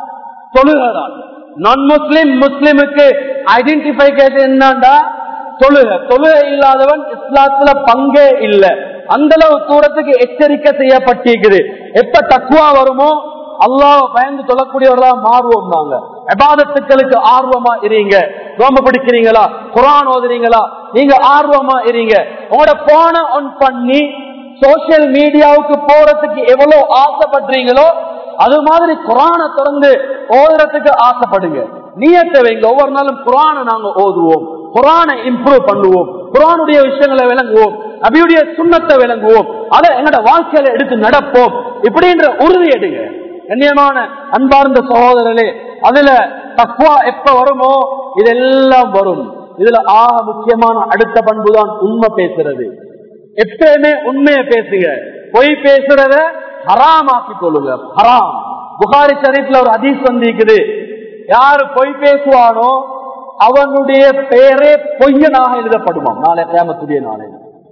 தொழுகதான் நான் முஸ்லிம் முஸ்லிமுக்கு ஐடென்டிபிகேஷன் என்னண்டா தொழுக தொழுகை இல்லாதவன் இஸ்லாத்துல பங்கே இல்லை அந்த அளவு தூரத்துக்கு எச்சரிக்கை செய்யப்பட்டிருக்குது எப்ப தக்குவா வருமோ அல்லாஹ் பயந்து தொழக்கூடியவர்களா மாறுவோம் நாங்க எபாதத்துக்களுக்கு ஆர்வமா இருங்க ரோம பிடிக்கிறீங்களா குரான் ஓதுறீங்களா நீங்க ஆர்வமா இருங்க உங்களோட போன ஆன் பண்ணி சோசியல் மீடியாவுக்கு போறதுக்கு எவ்வளவு ஆசைப்படுறீங்களோ அது மாதிரி குரானை திறந்து ஓதுறதுக்கு ஆசைப்படுங்க நீயத்தை வைங்க ஒவ்வொரு நாளும் குரானை நாங்க ஓதுவோம் குரானை இம்ப்ரூவ் பண்ணுவோம் குரானுடைய விஷயங்களை விளங்குவோம் நபியுடைய சுண்ணத்தை விளங்குவோம் அதை எங்களோட வாழ்க்கையில எடுத்து நடப்போம் இப்படின்ற உறுதி எடுங்க கண்ணியமான அன்பார்ந்த சகோதரர்களே அதுல தக்குவா எப்ப வருமோ இதெல்லாம் வரும் இதுல ஆக முக்கியமான அடுத்த பண்பு தான் உண்மை பேசுறது எப்பயுமே உண்மையை பேசுங்க பொய் பேசுறத ஹராமாக்கி கொள்ளுங்க ஹராம் புகாரி ஷரீஃப்ல ஒரு அதீஸ் வந்திருக்குது யாரு பொய் பேசுவானோ அவனுடைய பெயரே பொய்யனாக எழுதப்படுவான் நாளை கிராமத்துடைய நாளை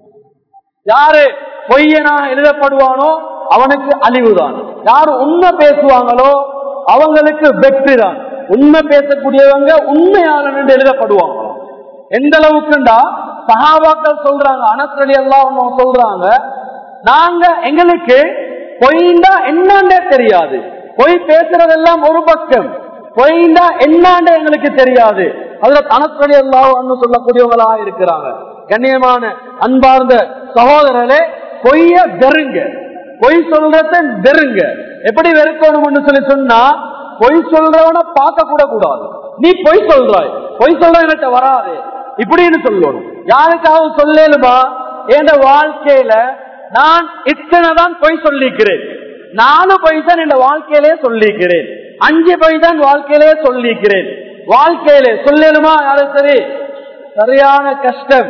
யாரு பொய்யனாக எழுதப்படுவானோ அவனுக்கு அழிவுதான் யாரு உண்மை பேசுவாங்களோ அவங்களுக்கு வெற்றி தான் உண்மை பேசக்கூடியவங்க உண்மையாளன் என்று எழுதப்படுவாங்க எந்த அளவுக்குண்டா சகாபாக்கள் சொல்றாங்க அனசடி எல்லாம் சொல்றாங்க நாங்க எங்களுக்கு பொய்ண்டா என்னன்னே தெரியாது பொய் பேசுறதெல்லாம் ஒரு பக்கம் பொய்ண்டா என்னன்னு எங்களுக்கு தெரியாது அதுல தனக்கடி எல்லாம் சொல்லக்கூடியவங்களா இருக்கிறாங்க கண்ணியமான அன்பார்ந்த சகோதரரே பொய்ய வெறுங்க பொய் சொல்றத வெறுங்க எப்படி வெறுக்கணும்னு சொல்லி சொன்னா பொய் சொல்றவன பார்க்க கூட கூடாது நீ பொய் சொல்றாய் பொய் சொல்ற என்கிட்ட வராது இப்படின்னு சொல்லணும் யாருக்காவது சொல்லலுமா என் வாழ்க்கையில நான் இத்தனைதான் பொய் சொல்லிக்கிறேன் நாலு பொய் தான் என் வாழ்க்கையிலே சொல்லிக்கிறேன் அஞ்சு பொய் தான் வாழ்க்கையிலே சொல்லிக்கிறேன் வாழ்க்கையில சொல்லலுமா யாரும் சரி சரியான கஷ்டம்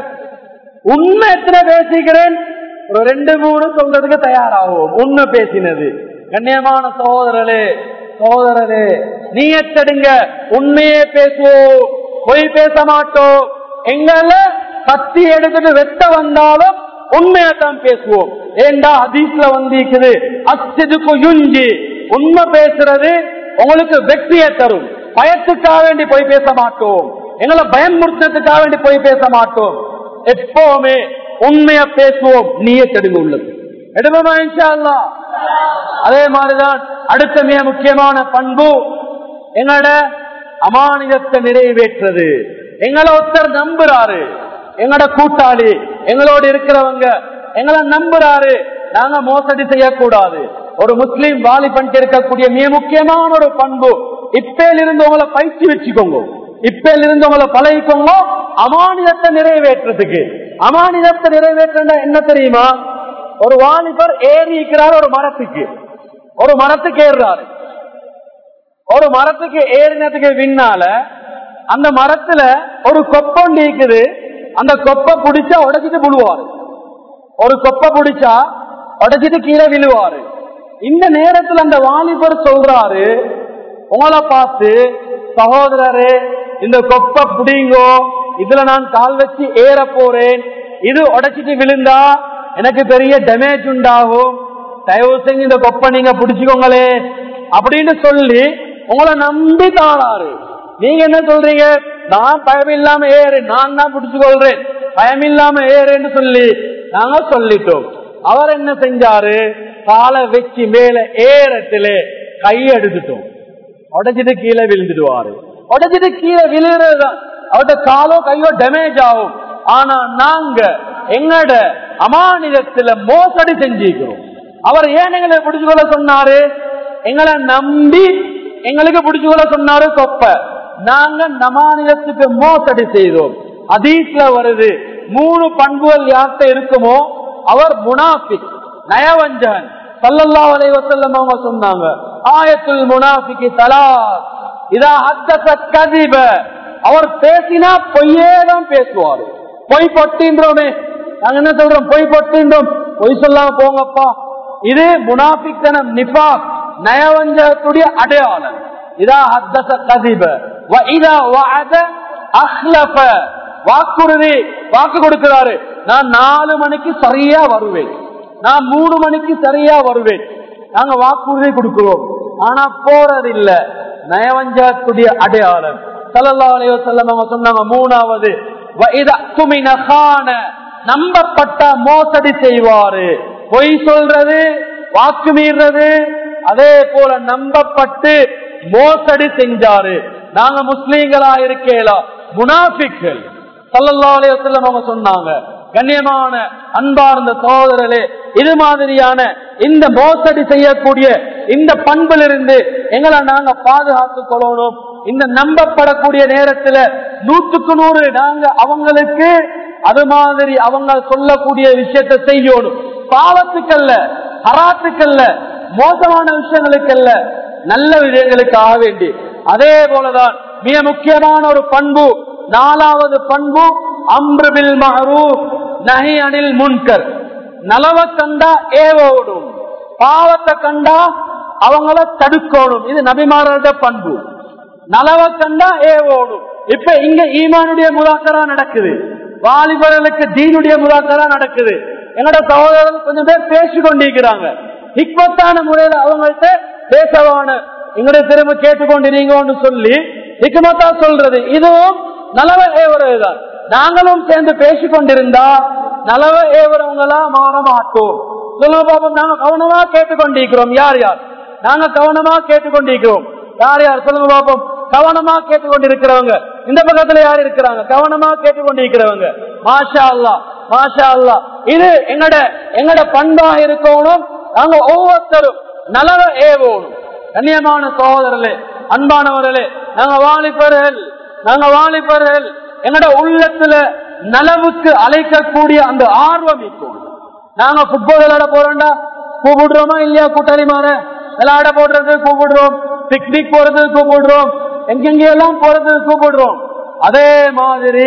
உண்மை எத்தனை பேசிக்கிறேன் ஒரு ரெண்டு மூணு சொல்றதுக்கு தயாராகும் உண்மை பேசினது கண்ணியமான சகோதரரே சகோதரரே நீ எத்தடுங்க உண்மையே பேசுவோம் பொய் பேச மாட்டோம் எங்கள கத்தி எடுத்துட்டு வெட்ட வந்தாலும் உண்மையத்தான் பேசுவோம் ஏண்டா அதீஸ்ல வந்திருக்குது அச்சதுக்கு யுஞ்சி உண்மை பேசுறது உங்களுக்கு வெற்றியை தரும் பயத்துக்காக வேண்டி போய் பேச மாட்டோம் எங்களை பயமுறுத்ததுக்காக வேண்டி போய் பேச மாட்டோம் எப்பவுமே உண்மையா பேசுவோம் நீயே தெடுங்க உள்ளது எடுப்போமா இன்ஷா அல்லாஹ் அதே மாதிரிதான் அடுத்த மிக முக்கியமான பண்பு எங்களோட அமானிதத்தை நிறைவேற்றது எங்களை ஒருத்தர் நம்புறாரு எங்களோட கூட்டாளி எங்களோட இருக்கிறவங்க எங்களை நம்புறாரு நாங்க மோசடி செய்யக்கூடாது ஒரு முஸ்லீம் வாலிபன் இருக்கக்கூடிய மிக முக்கியமான ஒரு பண்பு இப்பேல இருந்து உங்களை பயிற்சி வச்சுக்கோங்க இப்பேல இருந்து உங்களை பழகிக்கோங்க அமானிதத்தை நிறைவேற்றுறதுக்கு அமானிதத்தை நிறைவேற்ற என்ன தெரியுமா ஒரு வாலிபர் ஏறி இருக்கிறார் ஒரு மரத்துக்கு ஒரு மரத்துக்கு ஏறுறாரு ஒரு மரத்துக்கு ஏறினதுக்கு பின்னால அந்த மரத்துல ஒரு கொப்பம் இருக்குது அந்த கொப்பை பிடிச்சா உடைச்சிட்டு விழுவாரு ஒரு கொப்பை பிடிச்சா உடைச்சிட்டு கீழே விழுவாரு இந்த நேரத்துல அந்த வாலிபர் சொல்றாரு உங்களை பார்த்து சகோதரரே இந்த கொப்பை பிடிங்கோ இதுல நான் கால் வச்சு ஏற போறேன் இது உடைச்சிட்டு விழுந்தா எனக்கு பெரிய டேமேஜ் உண்டாகும் தயவு செஞ்சு இந்த கொப்பை நீங்க பிடிச்சுக்கோங்களே அப்படின்னு சொல்லி உங்களை நம்பி தாளாரு நீங்க என்ன சொல்றீங்க நான் பயம் இல்லாம ஏறு நான் தான் பிடிச்சு கொள்றேன் பயம் இல்லாம ஏறுன்னு சொல்லி நாங்க சொல்லிட்டோம் அவர் என்ன செஞ்சாரு காலை வச்சு மேல ஏறத்திலே கை எடுத்துட்டோம் உடைச்சிட்டு கீழே விழுந்துடுவாரு உடைச்சிட்டு கீழே விழுறதுதான் அவர்கிட்ட காலோ கையோ டேமேஜ் ஆகும் ஆனா நாங்க எங்கட அமானிதத்துல மோசடி செஞ்சிருக்கிறோம் அவர் ஏன் எங்களை பிடிச்சு கொள்ள சொன்னாரு எங்களை நம்பி எங்களுக்கு பிடிச்சு கொள்ள சொன்னாரு சொப்ப நாங்க நமானிதத்துக்கு மோசடி செய்தோம் அதீஸ்ல வருது மூணு பண்புகள் யார்கிட்ட இருக்குமோ அவர் முனாபிக் நயவஞ்சகன் சல்லல்லா அலை வசல்லம் அவங்க சொன்னாங்க ஆயத்துல் முனாபிக்கு தலா இதா அத்தச கதிப அவர் பேசினா பொய்யே தான் பேசுவாரு பொய் பொட்டின்றோமே நாங்க என்ன சொல்றோம் பொய் பொட்டின்றோம் பொய் சொல்லாம போங்கப்பா இது முனாபித்தனம் நிபா நயவஞ்சகத்துடைய அடையாளம் இதா அத்தச கதிப இதா வஅத அஹ்லஃப வாக்குறுதி வாக்கு கொடுக்கிறாரு நான் நாலு மணிக்கு சரியா வருவேன் நான் மூணு மணிக்கு சரியா வருவேன் நாங்க வாக்குறுதி கொடுக்கிறோம் ஆனா போறதில்ல நயவஞ்சகத்துடைய அடையாளம் சல்லல்லா அலையோ செல்லம் சொன்னாங்க மூணாவது நம்பப்பட்ட மோசடி செய்வாரு பொய் சொல்றது வாக்கு மீறது அதே போல நம்பப்பட்டு மோசடி செஞ்சாரு நாங்க முஸ்லீம்களா இருக்கலாம் முனாஃபிக்கள் சல்லல்லா அலையோ செல்லம் அவங்க சொன்னாங்க கண்ணியமான அன்பார்ந்த சகோதரர்களே இது மாதிரியான இந்த மோசடி செய்யக்கூடிய இந்த பண்பிலிருந்து எங்களை நாங்க பாதுகாத்துக் கொள்ளணும் இந்த நம்பப்படக்கூடிய நேரத்துல நூற்றுக்கு நூறு நாங்க அவங்களுக்கு அது மாதிரி அவங்க சொல்லக்கூடிய விஷயத்தை செய்யணும் பாவத்துக்கல்ல ஹராத்துக்கல்ல மோசமான விஷயங்களுக்கு அல்ல நல்ல விஷயங்களுக்காக வேண்டி அதே போலதான் மிக முக்கியமான ஒரு பண்பு நாலாவது பண்பு அம்ருபில் மஹரூ நஹி அனில் முன்கர் நலவ கண்டா ஏவோடும் பாவத்தை கண்டா அவங்கள தடுக்கணும் இது நபிமாரோட பண்பு நலவ கண்டா ஏவோடும் இப்ப இங்க ஈமானுடைய முதாக்கரா நடக்குது வாலிபர்களுக்கு தீனுடைய முதாக்கரா நடக்குது எங்களோட சகோதரர்கள் கொஞ்சம் பேர் பேசி கொண்டிருக்கிறாங்க ஹிக்மத்தான முறையில அவங்கள்ட்ட பேசவான எங்களுடைய திரும்ப கேட்டுக்கொண்டிருங்கன்னு சொல்லி ஹிக்மத்தா சொல்றது இதுவும் நலவ ஏவுறதுதான் நாங்களும் சேர்ந்து பேசிக் கொண்டிருந்தா நலவ ஏவுறவங்களா மாற மாட்டோம் சொல்லுங்க பாப்போம் நாங்க கவனமா கேட்டுக்கொண்டிருக்கிறோம் யார் யார் நாங்க கவனமா கேட்டுக்கொண்டிருக்கிறோம் யார் யார் சொல்லுங்க பாப்போம் கவனமா கேட்டுக்கொண்டிருக்கிறவங்க இந்த பக்கத்துல யார் இருக்கிறாங்க கவனமா கேட்டுக்கொண்டிருக்கிறவங்க மாஷா அல்லா மாஷா அல்லா இது எங்கட எங்கட பண்பா இருக்கணும் நாங்க ஒவ்வொருத்தரும் நலவ ஏவோணும் கண்ணியமான சகோதரர்களே அன்பானவர்களே நாங்க வாலிபர்கள் நாங்க வாலிபர்கள் எங்கட உள்ளத்துல நலவுக்கு அழைக்கக்கூடிய அந்த ஆர்வம் இருக்கும் நாங்க புட்பால் விளையாட போறோம்டா கூப்பிடுறோமா இல்லையா கூட்டாளி மாற விளையாட போடுறது கூப்பிடுறோம் பிக்னிக் போறது கூப்பிடுறோம் எங்கெங்கெல்லாம் போறது கூப்பிடுறோம் அதே மாதிரி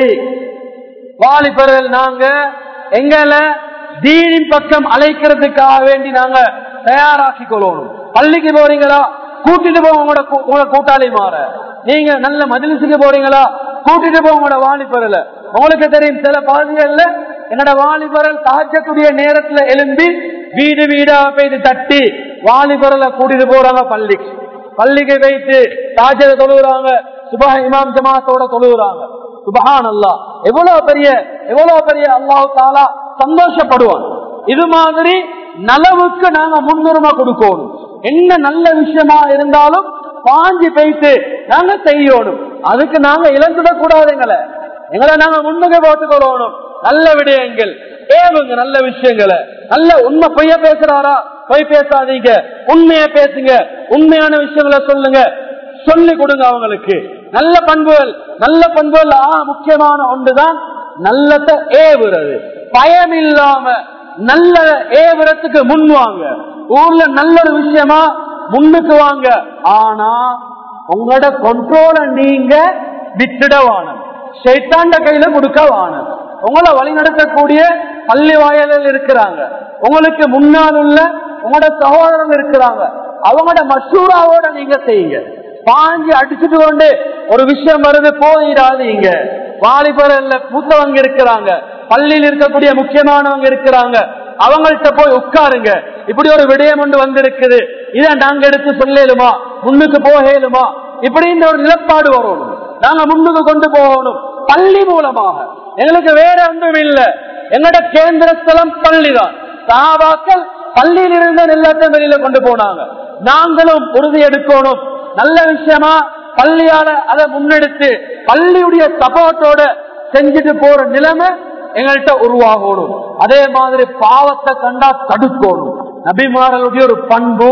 வாலிபர்கள் நாங்க எங்களை தீனின் பக்கம் அழைக்கிறதுக்காக வேண்டி நாங்க தயாராக்கி கொள்ளணும் பள்ளிக்கு போறீங்களா கூட்டிட்டு போங்க உங்களோட கூ- உங்களோட கூட்டாளி மாற நீங்க நல்ல மதிலிசுக்கு போறீங்களா கூட்டிட்டு போங்க உங்களோட வாலிபரல உங்களுக்கு தெரியும் சில பாதிகள்ல என்னோட வாலிபரல் தாக்கக்கூடிய நேரத்துல எழும்பி வீடு வீடா போய் தட்டி வாலிபரல கூட்டிட்டு போறாங்க பள்ளிக்கு பள்ளிக்கு வைத்து தாஜரை தொழுகிறாங்க சுபா இமாம் ஜமாத்தோட தொழுகிறாங்க சுபஹான் அல்லா எவ்வளவு பெரிய எவ்வளவு பெரிய அல்லாஹ் தாலா சந்தோஷப்படுவான் இது மாதிரி நலவுக்கு நாங்க முன்னுரிமை கொடுக்கணும் என்ன நல்ல விஷயமா இருந்தாலும் பாஞ்சு போயிட்டு நாங்க செய்யணும் அதுக்கு நாங்க இழந்துடக் கூடாதுங்களை எங்களை நாங்க முன்னுக்கு போட்டுக்கொள்ளணும் நல்ல விடயங்கள் ஏவுங்க நல்ல விஷயங்களை நல்ல உண்மை பொய்ய பேசுறாரா பொய் பேசாதீங்க உண்மைய பேசுங்க உண்மையான விஷயங்களை சொல்லுங்க சொல்லி கொடுங்க அவங்களுக்கு நல்ல பண்புகள் நல்ல பண்புகள் ஆ முக்கியமான ஒன்றுதான் நல்லத ஏவுறது பயம் இல்லாம நல்ல ஏவுறதுக்கு முன் வாங்க ஊர்ல நல்ல ஒரு விஷயமா முன்னுக்கு வாங்க ஆனா உங்களோட கண்ட்ரோல நீங்க விட்டுட வானம் சைத்தாண்ட கையில கொடுக்க வானம் உங்களை வழிநடத்தக்கூடிய பள்ளி வாயலில் இருக்கிறாங்க உங்களுக்கு முன்னால் உள்ள உங்களோட சகோதரன் இருக்கிறாங்க அவங்களோட மசூராவோட நீங்க செய்யுங்க பாஞ்சு அடிச்சுட்டு கொண்டு ஒரு விஷயம் வருது போயிடாதீங்க வாலிபரல்ல மூத்தவங்க இருக்கிறாங்க பள்ளியில் இருக்கக்கூடிய முக்கியமானவங்க இருக்கிறாங்க அவங்கள்ட்ட போய் உட்காருங்க இப்படி ஒரு விடயம் ஒன்று வந்திருக்குது இதை நாங்க எடுத்து சொல்லலுமா முன்னுக்கு போகலுமா இப்படி இந்த ஒரு நிலப்பாடு வரணும் நாங்க முன்னுக்கு கொண்டு போகணும் பள்ளி மூலமாக எங்களுக்கு வேற ஒன்றும் இல்ல எங்களோட கேந்திர ஸ்தலம் பள்ளிதான் சாபாக்கள் பள்ளியில் இருந்த எல்லாத்தையும் வெளியில கொண்டு போனாங்க நாங்களும் உறுதி எடுக்கணும் நல்ல விஷயமா பள்ளியால அதை முன்னெடுத்து பள்ளியுடைய சப்போர்ட்டோட செஞ்சுட்டு போற நிலைமை எங்கள்கிட்ட உருவாகணும் அதே மாதிரி பாவத்தை கண்டா தடுக்கணும் நபிமாரலுடைய ஒரு பண்பு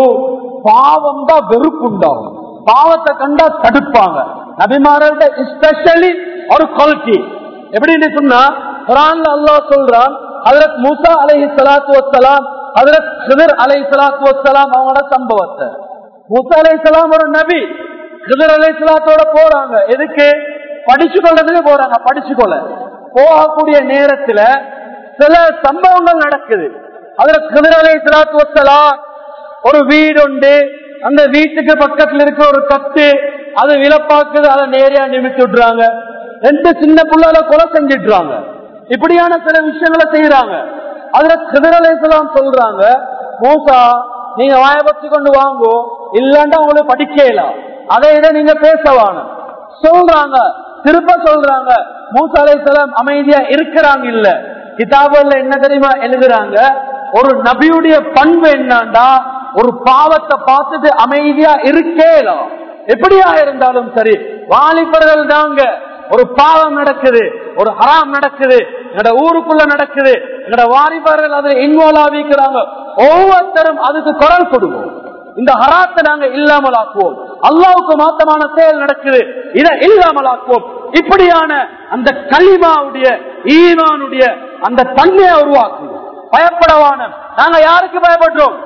பாவம் தான் வெறுப்புண்டாகும் பாவத்தை கண்டா தடுப்பாங்க நபிமாரல்ட ஸ்பெஷலி ஒரு கொள்கை எப்படின்னு சொன்னா குரான்ல அல்லாஹ் சொல்றான் ஹதரத் மூசா அலைஹி ஸலாத்து வஸ்ஸலாம் ஹதரத் ஹிதர் அலைஹி ஸலாத்து வஸ்ஸலாம் அவங்களோட சம்பவத்தை மூசா அலைஹி ஸலாம் ஒரு நபி ஹிதர் அலைஹி ஸலாத்தோட போறாங்க எதுக்கு படிச்சு கொள்றதுக்கு போறாங்க படிச்சு கொள்ள போகக்கூடிய நேரத்துல சில சம்பவங்கள் நடக்குது அதுல ஹிதர் அலைஹி ஸலாத்து வஸ்ஸலாம் ஒரு வீடு உண்டு அந்த வீட்டுக்கு பக்கத்துல இருக்க ஒரு கத்து அது விலப்பாக்குது அதை நேரையா நிமித்தி விட்டுறாங்க ரெண்டு சின்ன புள்ளால கொலை செஞ்சிடுறாங்க இப்படியான சில விஷயங்களை செய்யறாங்க அதுல கிதரலேசலாம் சொல்றாங்க மூசா நீங்க வாய பத்தி கொண்டு வாங்கோ இல்லாண்டா உங்களுக்கு படிக்கலாம் அதை இதை நீங்க பேசவான சொல்றாங்க திருப்ப சொல்றாங்க மூசா அலைசலாம் அமைதியா இருக்கிறாங்க இல்ல கிதாபுல என்ன தெரியுமா எழுதுறாங்க ஒரு நபியுடைய பண்பு என்னண்டா ஒரு பாவத்தை பார்த்துட்டு அமைதியா இருக்கேலாம் எப்படியா இருந்தாலும் சரி வாலிபர்கள் தாங்க ஒரு பாவம் நடக்குது ஒரு ஹராம் நடக்குது எங்கட ஊருக்குள்ள நடக்குது எங்கட வாலிபர்கள் அதை இன்வால்வ் ஆகிக்கிறாங்க ஒவ்வொருத்தரும் அதுக்கு குரல் கொடுவோம் இந்த ஹராத்தை நாங்க இல்லாமல் ஆக்குவோம் அல்லாவுக்கு மாத்தமான செயல் நடக்குது இதை இல்லாமல் ஆக்குவோம் இப்படியான அந்த கலிமாவுடைய ஈமானுடைய அந்த தன்மையை உருவாக்குவோம் பயப்படவான நாங்க யாருக்கு பயப்படுறோம்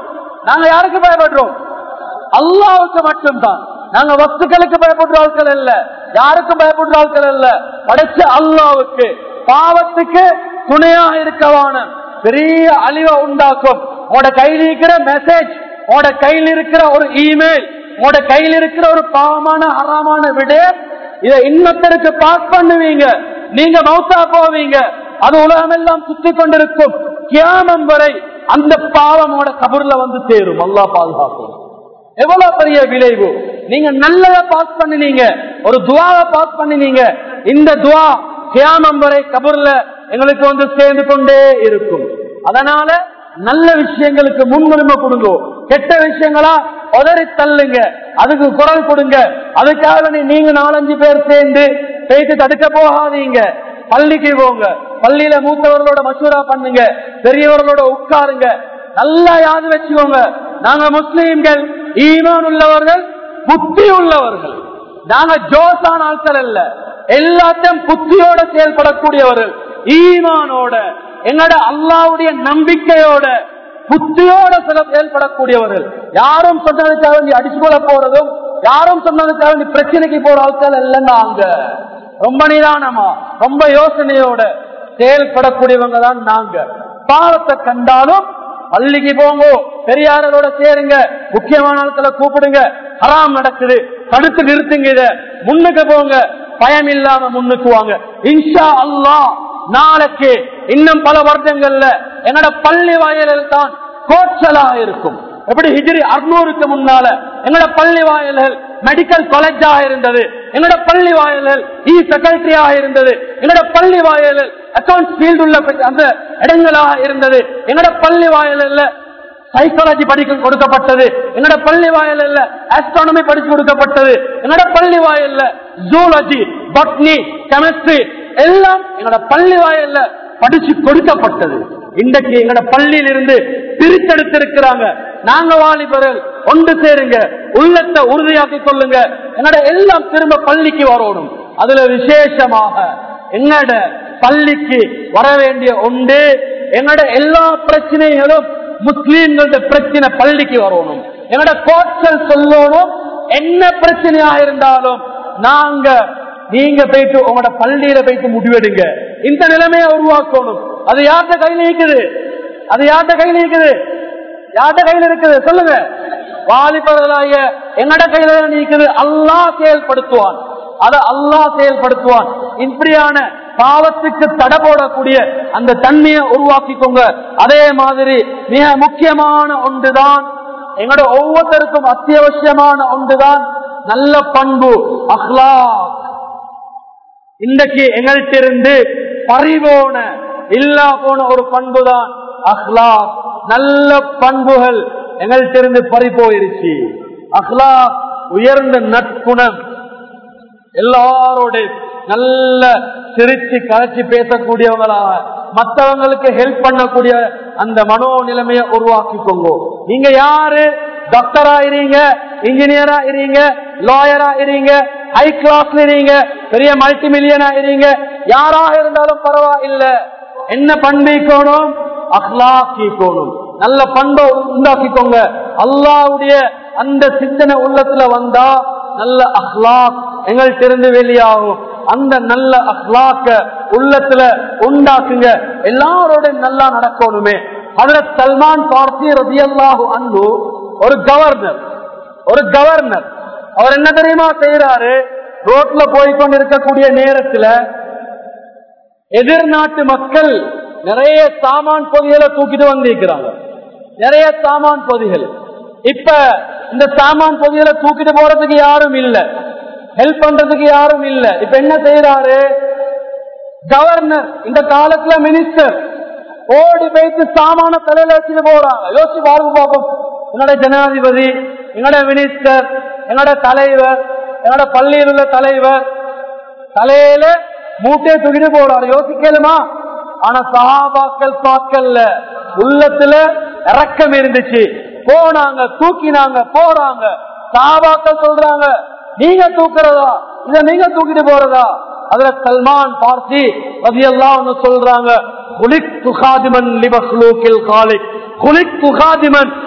நாங்க யாருக்கு பயப்படுறோம் அல்லாவுக்கு மட்டும்தான் நாங்க வஸ்துக்களுக்கு பயப்படுற ஆட்கள் அல்ல யாருக்கும் பயப்படுற ஆட்கள் அல்ல படைச்ச அல்லாவுக்கு பாவத்துக்கு துணையா இருக்கவான பெரிய அழிவை உண்டாக்கும் உங்களோட கையில் இருக்கிற மெசேஜ் உங்களோட கையில் இருக்கிற ஒரு இமெயில் உங்களோட கையில் இருக்கிற ஒரு பாவமான அறமான விடயம் இதை இன்னொருத்தருக்கு பாஸ் பண்ணுவீங்க நீங்க மௌத்தா போவீங்க அது உலகமெல்லாம் சுத்தி கொண்டிருக்கும் கியாமம் வரை அந்த பாவமோட கபூர்ல வந்து சேரும் அல்லா பாதுகாக்கும் எவ்வளவு பெரிய விளைவு நீங்க நல்லத பாஸ் பண்ணினீங்க ஒரு துவாவை பாஸ் பண்ணினீங்க இந்த துவா கியாமம் வரை கபூர்ல எங்களுக்கு வந்து சேர்ந்து கொண்டே இருக்கும் அதனால நல்ல விஷயங்களுக்கு முன்னுரிமை கொடுங்க கெட்ட விஷயங்களா உதறி தள்ளுங்க அதுக்கு குரல் கொடுங்க அதுக்காக நீ- நீங்க நாலஞ்சு பேர் சேர்ந்து போயிட்டு தடுக்க போகாதீங்க பள்ளிக்கு போங்க பள்ளியில மூத்தவர்களோட மசூரா பண்ணுங்க பெரியவர்களோட உட்காருங்க நல்லா யாது வச்சுக்கோங்க நாங்க முஸ்லீம்கள் ஈமான் உள்ளவர்கள் புத்தி உள்ளவர்கள் நாங்க ஜோசான ஆட்கள் அல்ல எல்லாத்தையும் புத்தியோட செயல்படக்கூடியவர்கள் ஈமானோட எங்களோட அல்லாவுடைய நம்பிக்கையோட புத்தியோட சில செயல்படக்கூடியவர்கள் யாரும் சொன்னதுக்காக வேண்டி அடிச்சு கொள்ள போறதும் யாரும் சொன்னதுக்காக வேண்டி பிரச்சனைக்கு போற ஆட்கள் அல்ல நாங்க ரொம்ப நிதானமா ரொம்ப யோசனையோட செயல்படக்கூடியவங்க தான் நாங்க பாவத்தை கண்டாலும் பள்ளிக்கு போங்க பெரியாரோட சேருங்க முக்கியமான ஆட்களை கூப்பிடுங்க ஹராம் நடக்குது தடுத்து நிறுத்துங்க இத முன்னுக்கு போங்க பயம் இல்லாம முன்னுக்கு வாங்க இன்ஷா அல்லாஹ் நாளைக்கு இன்னும் பல வருடங்கள்ல என்னோட பள்ளி வாயிலில் தான் கோச்சலா இருக்கும் எப்படி ஹிஜ்ரி அறுநூறுக்கு முன்னால எங்களோட பள்ளி வாயில்கள் மெடிக்கல் காலேஜா இருந்தது எங்களோட பள்ளி வாயில்கள் இ செக்ரட்டரியா இருந்தது எங்களோட பள்ளி வாயில்கள் அக்கௌண்ட் ஃபீல்டு உள்ள அந்த இடங்களாக இருந்தது எங்களோட பள்ளி வாயில்ல சைக்காலஜி படிக்க கொடுக்கப்பட்டது என்னோட பள்ளி வாயில்ல ஆஸ்ட்ரானமி படிச்சு கொடுக்கப்பட்டது என்னோட பள்ளி வாயில்ல ஜூலஜி பட்னி கெமிஸ்ட்ரி எல்லாம் என்னோட பள்ளி வாயில்ல படிச்சு கொடுக்கப்பட்டது இன்றைக்கு எங்களோட பள்ளியில இருந்து பிரித்தெடுத்திருக்கிறாங்க நாங்க வாலிபர்கள் ஒன்று சேருங்க உள்ளத்தை உறுதியாக்கிக் கொள்ளுங்க என்னோட எல்லாம் திரும்ப பள்ளிக்கு வரணும் அதுல விசேஷமாக எங்கட பள்ளிக்கு வர வேண்டிய உண்டு எங்கட எல்லா பிரச்சனைகளும் முஸ்லீம்களோட பிரச்சனை பள்ளிக்கு வரணும் எங்கட கோட்கள் சொல்லணும் என்ன பிரச்சனையா இருந்தாலும் நாங்க நீங்க போயிட்டு உங்களோட பள்ளியில போயிட்டு முடிவெடுங்க இந்த நிலைமையை உருவாக்கணும் அது யார்கிட்ட கையில இருக்குது அது யார்கிட்ட கையில இருக்குது யார்கிட்ட கையில இருக்குது சொல்லுங்க வாலிபர்களாய என்னோட கையில நீக்குது அல்லாஹ் செயல்படுத்துவான் அதை அல்லாஹ் செயல்படுத்துவான் இப்படியான பாவத்துக்கு தடை போடக்கூடிய அந்த தன்மையை உருவாக்கிக்கோங்க அதே மாதிரி மிக முக்கியமான ஒன்றுதான் எங்களோட ஒவ்வொருத்தருக்கும் அத்தியாவசியமான ஒன்றுதான் நல்ல பண்பு அஹ்லா இன்றைக்கு எங்கள்கிட்ட இருந்து பறிபோன இல்லா போன ஒரு பண்பு தான் அஹ்லா நல்ல பண்புகள் எங்கள்கிட்ட இருந்து பறி போயிருச்சு அஹ்லா உயர்ந்த நட்புணம் எல்லாரோட நல்ல சிரிச்சு கலைச்சு பேசக்கூடியவங்களாக மற்றவங்களுக்கு ஹெல்ப் பண்ணக்கூடிய அந்த மனோ நிலைமையை உருவாக்கிக்கோங்க நீங்க யாரு டாக்டரா இருங்க இன்ஜினியரா இருங்க லாயரா இருங்க ஹை கிளாஸ்ல இருங்க பெரிய மல்டி மில்லியனா இருங்க யாராக இருந்தாலும் பரவாயில்ல என்ன பண்பிக்கணும் அஹ்லாக்கிக்கணும் நல்ல பண்பை உண்டாக்கிக்கோங்க அல்லாவுடைய அந்த சிந்தனை உள்ளத்துல வந்தா நல்ல அஹ்லாக் எங்கள்கிட்ட இருந்து வெளியாகும் அந்த நல்ல அஹ்லாக்க உள்ளத்துல உண்டாக்குங்க எல்லாரோட நல்லா நடக்கணுமே அதுல சல்மான் பார்த்தி ரதியல்லாஹு அன்பு ஒரு கவர்னர் ஒரு கவர்னர் அவர் என்ன தெரியுமா செய்யறாரு ரோட்ல போய்கொண்டு இருக்கக்கூடிய நேரத்துல எதிர்நாட்டு மக்கள் நிறைய சாமான் பொதிகளை தூக்கிட்டு வந்திருக்கிறாங்க நிறைய சாமான் பொதிகள் இப்ப இந்த சாமான் பொதிகளை தூக்கிட்டு போறதுக்கு யாரும் இல்ல ஹெல்ப் பண்றதுக்கு யாரும் இல்ல இப்ப என்ன செய்யறாரு கவர்னர் இந்த காலத்துல மினிஸ்டர் ஓடி போயிட்டு சாமான தலையில வச்சுட்டு போறாங்க யோசிச்சு பாருங்க பாப்போம் என்னோட ஜனாதிபதி எங்களோட மினிஸ்டர் எங்களோட தலைவர் என்னோட பள்ளியில் உள்ள தலைவர் தலையில மூட்டையை தூக்கிட்டு போறாரு யோசிக்கலுமா ஆனா சகாபாக்கள் பார்க்கல உள்ளத்துல இறக்கம் இருந்துச்சு போனாங்க தூக்கினாங்க போறாங்க சகாபாக்கள் சொல்றாங்க நீங்க தூக்குறதா இத நீங்க தூக்கிட்டு போறதா அதுல சல்மான் பார்த்தி ரதியெல்லாம் சொல்றாங்க குலிக் துகாதிமன் லிபஸ்லூக்கில் காலிக் குலிக் துகாதிமன்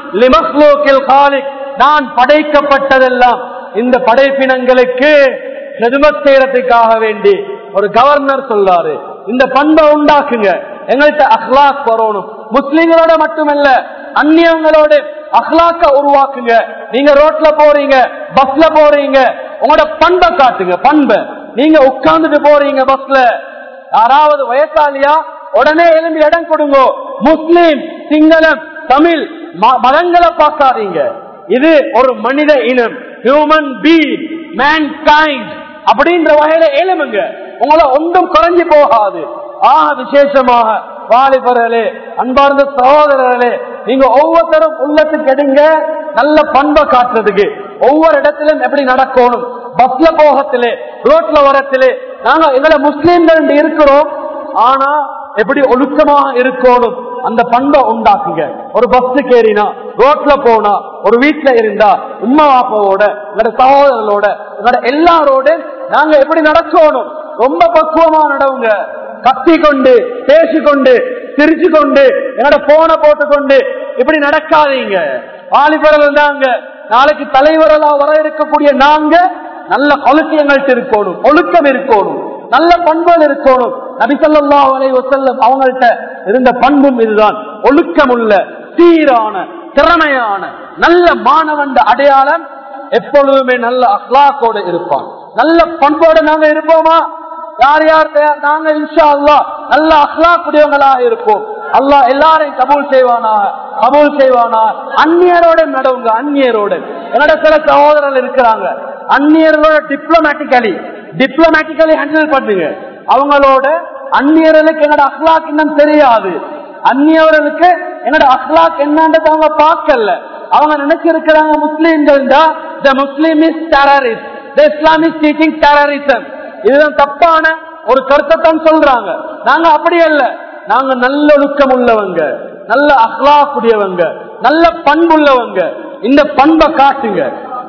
லிமஹ்லூக்கில் காலிக் நான் படைக்கப்பட்டதெல்லாம் இந்த படைப்பினங்களுக்கு செதுமத் செய்யறதுக்காக வேண்டி ஒரு கவர்னர் சொல்றாரு இந்த பண்பை உண்டாக்குங்க எங்கள்கிட்ட அஹ்லாக் வரணும் முஸ்லிம்களோட மட்டுமல்ல அந்நியங்களோட அஹ்லாக்க உருவாக்குங்க நீங்க ரோட்ல போறீங்க பஸ்ல போறீங்க உங்களோட பண்பை காட்டுங்க பண்பை நீங்க உட்கார்ந்துட்டு போறீங்க பஸ்ல யாராவது வயசாலியா உடனே எழுந்து இடம் கொடுங்க முஸ்லிம் சிங்களம் தமிழ் ம- மதங்களை பார்க்காதீங்க இது ஒரு மனித இனம் ஹியூமன் பீங் மேன் கைண்ட் அப்படின்ற வகையில எழுமுங்க உங்களை ஒன்றும் குறைஞ்சு போகாது ஆக விசேஷமாக வாலிபர்களே அன்பார்ந்த சகோதரர்களே நீங்க ஒவ்வொருத்தரும் உள்ளத்துக்கு எடுங்க நல்ல பண்பை காட்டுறதுக்கு ஒவ்வொரு இடத்திலும் எப்படி நடக்கணும் பஸ்ல போகத்திலே ரோட்ல வரத்திலே நாங்க எங்களை முஸ்லீம்கள் என்று இருக்கிறோம் ஆனா எப்படி ஒழுக்கமாக இருக்கணும் அந்த பண்பை உண்டாக்குங்க ஒரு பஸ்ஸுக்கு ஏறினா ரோட்ல போனா ஒரு வீட்டுல இருந்தா உம்மா பாப்பாவோட எங்களோட சகோதரர்களோட எங்களோட எல்லாரோட நாங்க எப்படி நடக்கணும் ரொம்ப பக்குவமா நடவுங்க கத்தி கொண்டு பேசிக்கொண்டு சிரிச்சு கொண்டு என்னோட போனை போட்டுக்கொண்டு இப்படி நடக்காதீங்க வாலிபர்கள் தாங்க நாளைக்கு தலைவரெல்லாம் வர இருக்கக்கூடிய நாங்க நல்ல ஒழுக்கியங்கள்ட்ட இருக்கணும் ஒழுக்கம் இருக்கணும் நல்ல பண்புகள் இருக்கணும் நபிசல்லா அலை வசல்லம் அவங்கள்ட்ட இருந்த பண்பும் இதுதான் ஒழுக்கம் உள்ள சீரான திறமையான நல்ல மாணவன் அடையாளம் எப்பொழுதுமே நல்ல அஹ்லாக்கோடு இருப்பான் நல்ல பண்போடு நாங்க இருப்போமா யார் யார் தயார் நாங்க இன்ஷா அல்லாஹ் நல்ல அஹ்லாக்குடையவங்களாக இருப்போம் அல்லாஹ் எல்லாரையும் கபூல் செய்வானா கபூல் செய்வானா அந்நியரோட நடவுங்க அந்நியரோட என்னோட சில சகோதரர்கள் இருக்கிறாங்க அந்நியர்களோட டிப்ளமேட்டிக்கலி டிப்ளமேட்டிக்கலி ஹேண்டில் பண்ணுங்க அவங்களோட அந்நியர்களுக்கு என்னோட அஹ்லாக் இன்னும் தெரியாது அந்நியவர்களுக்கு என்னோட அஹ்லாக் என்னன்றது அவங்க பார்க்கல அவங்க நினைச்சிருக்கிறாங்க முஸ்லீம்கள் தான் the Muslim is terrorist the Islam is teaching terrorism இதுதான் தப்பான ஒரு கருத்தை தான் சொல்றாங்க நாங்க அப்படி அல்ல நாங்க நல்லொழுக்கம் உள்ளவங்க நல்ல அஹ்லாக்குடையவங்க நல்ல பண்புள்ளவங்க இந்த பண்பை காட்டுங்க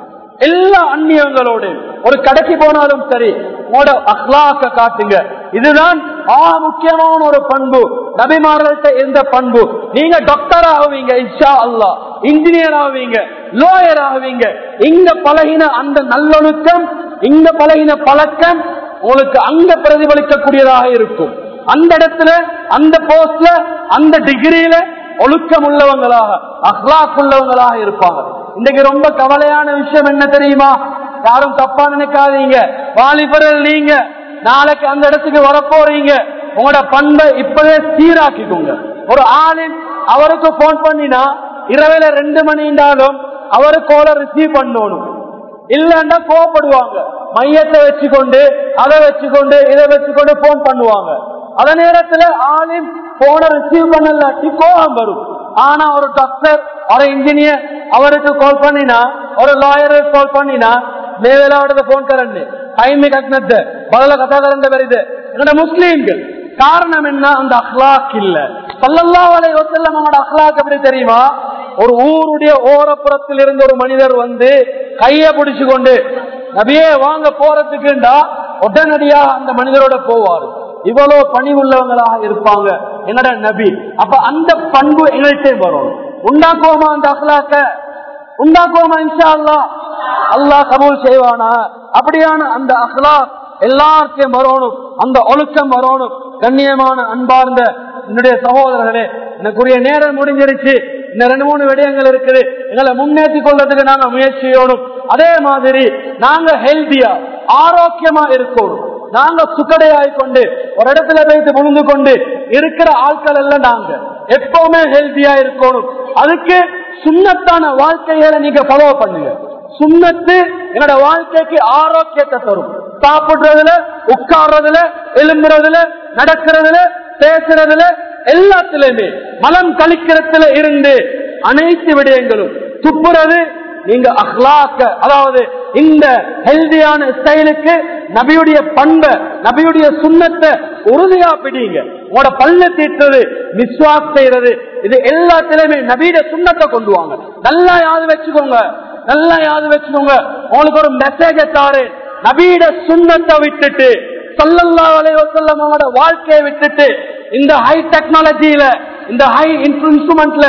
எல்லா அந்நியங்களோடு ஒரு கடைக்கு போனாலும் சரி உங்களோட அஹ்லாக்க காட்டுங்க இதுதான் ஆ முக்கியமான ஒரு பண்பு நபிமார்கள்ட்ட எந்த பண்பு நீங்க டாக்டர் ஆகுவீங்க இன்ஷா அல்லாஹ் இன்ஜினியர் ஆகுவீங்க லோயர் ஆகுவீங்க இங்க பழகின அந்த நல்லொழுக்கம் இங்க பழகின பழக்கம் உங்களுக்கு அங்க பிரதிபலிக்கக்கூடியதாக இருக்கும் அந்த இடத்துல அந்த போஸ்ட்ல அந்த டிகிரியில ஒழுக்கம் உள்ளவங்களாக அஹ்லாக் உள்ளவங்களாக இருப்பாங்க இன்னைக்கு ரொம்ப கவலையான விஷயம் என்ன தெரியுமா யாரும் தப்பா நினைக்காதீங்க வாலிபர்கள் நீங்க நாளைக்கு அந்த இடத்துக்கு வரப்போறீங்க உங்களோட பண்பை இப்பவே சீராக்கிக்கோங்க ஒரு ஆளின் அவருக்கு போன் பண்ணினா இரவில ரெண்டு மணிண்டாலும் அவரு கோலை ரிசீவ் பண்ணணும் இல்லன்னா கோவப்படுவாங்க மையத்தை வச்சுக்கொண்டு அதை வச்சுக்கொண்டு இதை வச்சுக்கொண்டு போன் பண்ணுவாங்க அத நேரத்துல ஆளின் போன ரிசீவ் பண்ணலாட்டி கோபம் வரும் ஆனா ஒரு டாக்டர் ஒரு இன்ஜினியர் அவருக்கு கால் பண்ணினா ஒரு லாயருக்கு கால் பண்ணினா மேலாவிட போன் கரண்டு டைம் கட்டினது பதில கதா கரண்ட வருது எங்கட முஸ்லீம்கள் காரணம் என்ன அந்த அஹ்லாக் இல்ல சல்லல்லா வலை வசல்லம் அவனோட அஹ்லாக் எப்படி தெரியுமா ஒரு ஊருடைய ஓரப்புறத்தில் இருந்து ஒரு மனிதர் வந்து கைய பிடிச்சு கொண்டு நபியே வாங்க போறதுக்குண்டா உடனடியா அந்த மனிதரோட போவாரு இவ்வளவு பணி உள்ளவங்களாக இருப்பாங்க என்னோட நபி அப்ப அந்த பண்பு எங்கள்கிட்ட வரும் உண்டாக்குவோமா அந்த அஹ்லாக்க உண்டாக்குவோமா இன்ஷா அல்லாஹ் அல்லாஹ் கபூல் செய்வானா அப்படியான அந்த அஹ்லாக் எல்லாருக்கும் வரணும் அந்த ஒழுக்கம் வரணும் கண்ணியமான அன்பார்ந்த என்னுடைய சகோதரர்களே எனக்குரிய நேரம் முடிஞ்சிருச்சு இந்த ரெண்டு மூணு விடயங்கள் இருக்குது எங்களை முன்னேற்றி கொள்றதுக்கு நாங்க முயற்சி செய்யணும் அதே மாதிரி நாங்க ஹெல்தியா ஆரோக்கியமா இருக்கணும் நாங்க சுக்கடையாய் கொண்டு ஒரு இடத்துல வைத்து முழுந்து கொண்டு இருக்கிற ஆட்கள் எல்லாம் நாங்க எப்பவுமே ஹெல்தியா இருக்கணும் அதுக்கு சுண்ணத்தான வாழ்க்கைகளை நீங்க ஃபாலோ பண்ணுங்க சுண்ணத்து என்னோட வாழ்க்கைக்கு ஆரோக்கியத்தை தரும் சாப்பிடுறதுல உட்கார்றதுல எலும்புறதுல நடக்கிறதுல பேசுறதுல எல்லாத்திலுமே மலம் கழிக்கிறதுல இருந்து அனைத்து விடயங்களும் துப்புறது நீங்க அஹ்லாக்க அதாவது இந்த ஹெல்தியான ஸ்டைலுக்கு நபியுடைய பண்பை நபியுடைய சுண்ணத்தை உறுதியா பிடிங்க உங்களோட பல்ல தீட்டுறது விஸ்வாஸ் செய்யறது இது எல்லாத்திலுமே நபியுடைய சுண்ணத்தை கொண்டு வாங்க நல்லா யாது வச்சுக்கோங்க நல்லா யாது வச்சுக்கோங்க உங்களுக்கு ஒரு மெசேஜ தாரு நபியிட சுண்ணத்தை விட்டுட்டு சல்லல்லா அலைவசல்லமோட வாழ்க்கையை விட்டுட்டு இந்த ஹை டெக்னாலஜியில இந்த ஹை இன்ஸ்ட்ருமெண்ட்ல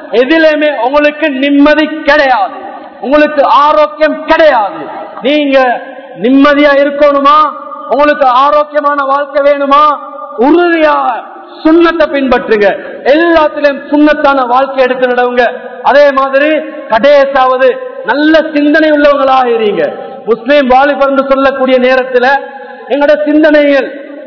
எதிலுமே உங்களுக்கு நிம்மதி கிடையாது உங்களுக்கு ஆரோக்கியம் கிடையாது நீங்க நிம்மதியா இருக்கணுமா உங்களுக்கு ஆரோக்கியமான வாழ்க்கை வேணுமா உறுதியாக சுண்ணத்தை பின்பற்றுங்க எல்லாத்திலும் சுண்ணத்தான வாழ்க்கை எடுத்து நடவுங்க அதே மாதிரி கடைசாவது நல்ல சிந்தனை உள்ளவங்களாக இருங்க முஸ்லீம் வாலிபர் என்று சொல்லக்கூடிய நேரத்துல எங்களோட சிந்தனைகள்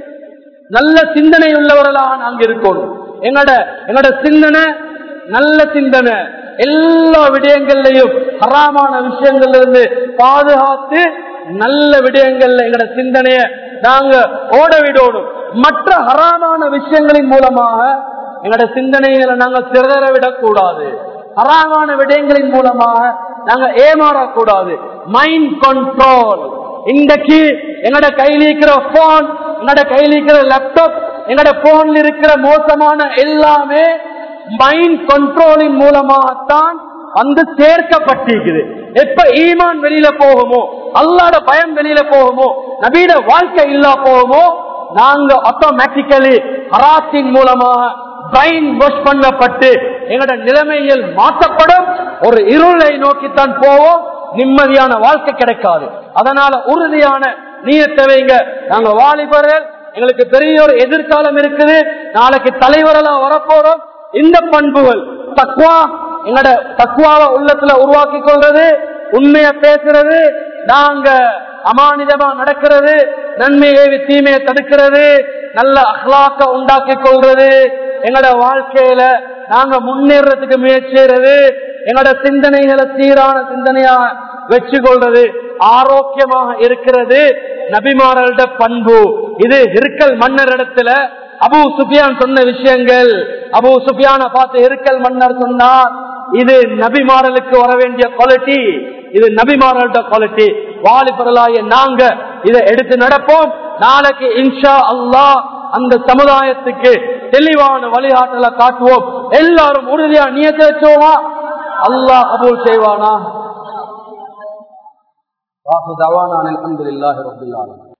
நல்ல சிந்தனை உள்ளவர்களாக நாங்க இருக்கணும் எங்கட எங்கட சிந்தனை நல்ல சிந்தனை எல்லா விடயங்கள்லையும் ஹராமான விஷயங்கள்ல இருந்து பாதுகாத்து நல்ல விடயங்கள்ல எங்கட சிந்தனைய நாங்க ஓட விடணும் மற்ற ஹராமான விஷயங்களின் மூலமாக எங்கட சிந்தனைகளை நாங்க சிறதர விடக்கூடாது ஹராமான விடயங்களின் மூலமாக நாங்க ஏமாறக்கூடாது மைண்ட் கண்ட்ரோல் இன்றைக்கு எங்கட கையில் இருக்கிற போன் எங்கட கையில் இருக்கிற லேப்டாப் எங்கட போன்ல இருக்கிற மோசமான எல்லாமே மைண்ட் கண்ட்ரோலின் மூலமாகத்தான் வந்து சேர்க்கப்பட்டிருக்குது எப்ப ஈமான் வெளியில போகுமோ அல்லாட பயம் வெளியில போகுமோ நவீன வாழ்க்கை இல்லா போகுமோ நாங்க ஆட்டோமேட்டிக்கலி ஹராத்தின் மூலமாக பிரைன் வாஷ் பண்ணப்பட்டு எங்களோட நிலைமையில் மாற்றப்படும் ஒரு இருளை நோக்கித்தான் போவோம் நிம்மதியான வாழ்க்கை கிடைக்காது அதனால உறுதியான நீயத்தை வைங்க நாங்க வாலிபர்கள் எங்களுக்கு பெரிய ஒரு எதிர்காலம் இருக்குது நாளைக்கு தலைவரெல்லாம் வரப்போறோம் இந்த பண்புகள் தக்குவா எங்கட தக்குவாவை உள்ளத்துல உருவாக்கி கொள்றது உண்மைய பேசுறது நாங்க அமானிதமா நடக்கிறது நன்மையை தீமையை தடுக்கிறது நல்ல அஹ்லாக்க உண்டாக்கி கொள்றது எங்கட வாழ்க்கையில நாங்க முன்னேறதுக்கு முயற்சி செய்யறது எங்கட சிந்தனைகளை சீரான சிந்தனையா வச்சு கொள்றது ஆரோக்கியமாக இருக்கிறது நபிமாரல்ட பண்பு இது இருக்கல் மன்னர் இடத்துல அபு சுஃபியான் சொன்ன விஷயங்கள் அபு சுஃபியான பார்த்து இருக்கல் மன்னர் சொன்னார் இது நபிமாரலுக்கு வர வேண்டிய குவாலிட்டி இது நபிமாரல்ட குவாலிட்டி வாலிபரலாய நாங்க இதை எடுத்து நடப்போம் நாளைக்கு இன்ஷா அல்லாஹ் அந்த சமுதாயத்துக்கு தெளிவான வழிகாட்டலை காட்டுவோம் எல்லாரும் உறுதியா நியத்தை வச்சோமா அல்லாஹ் கபூல் செய்வானா வாசு தவானான் அலமதுல்லாஹி ரபில் ஆலமீன்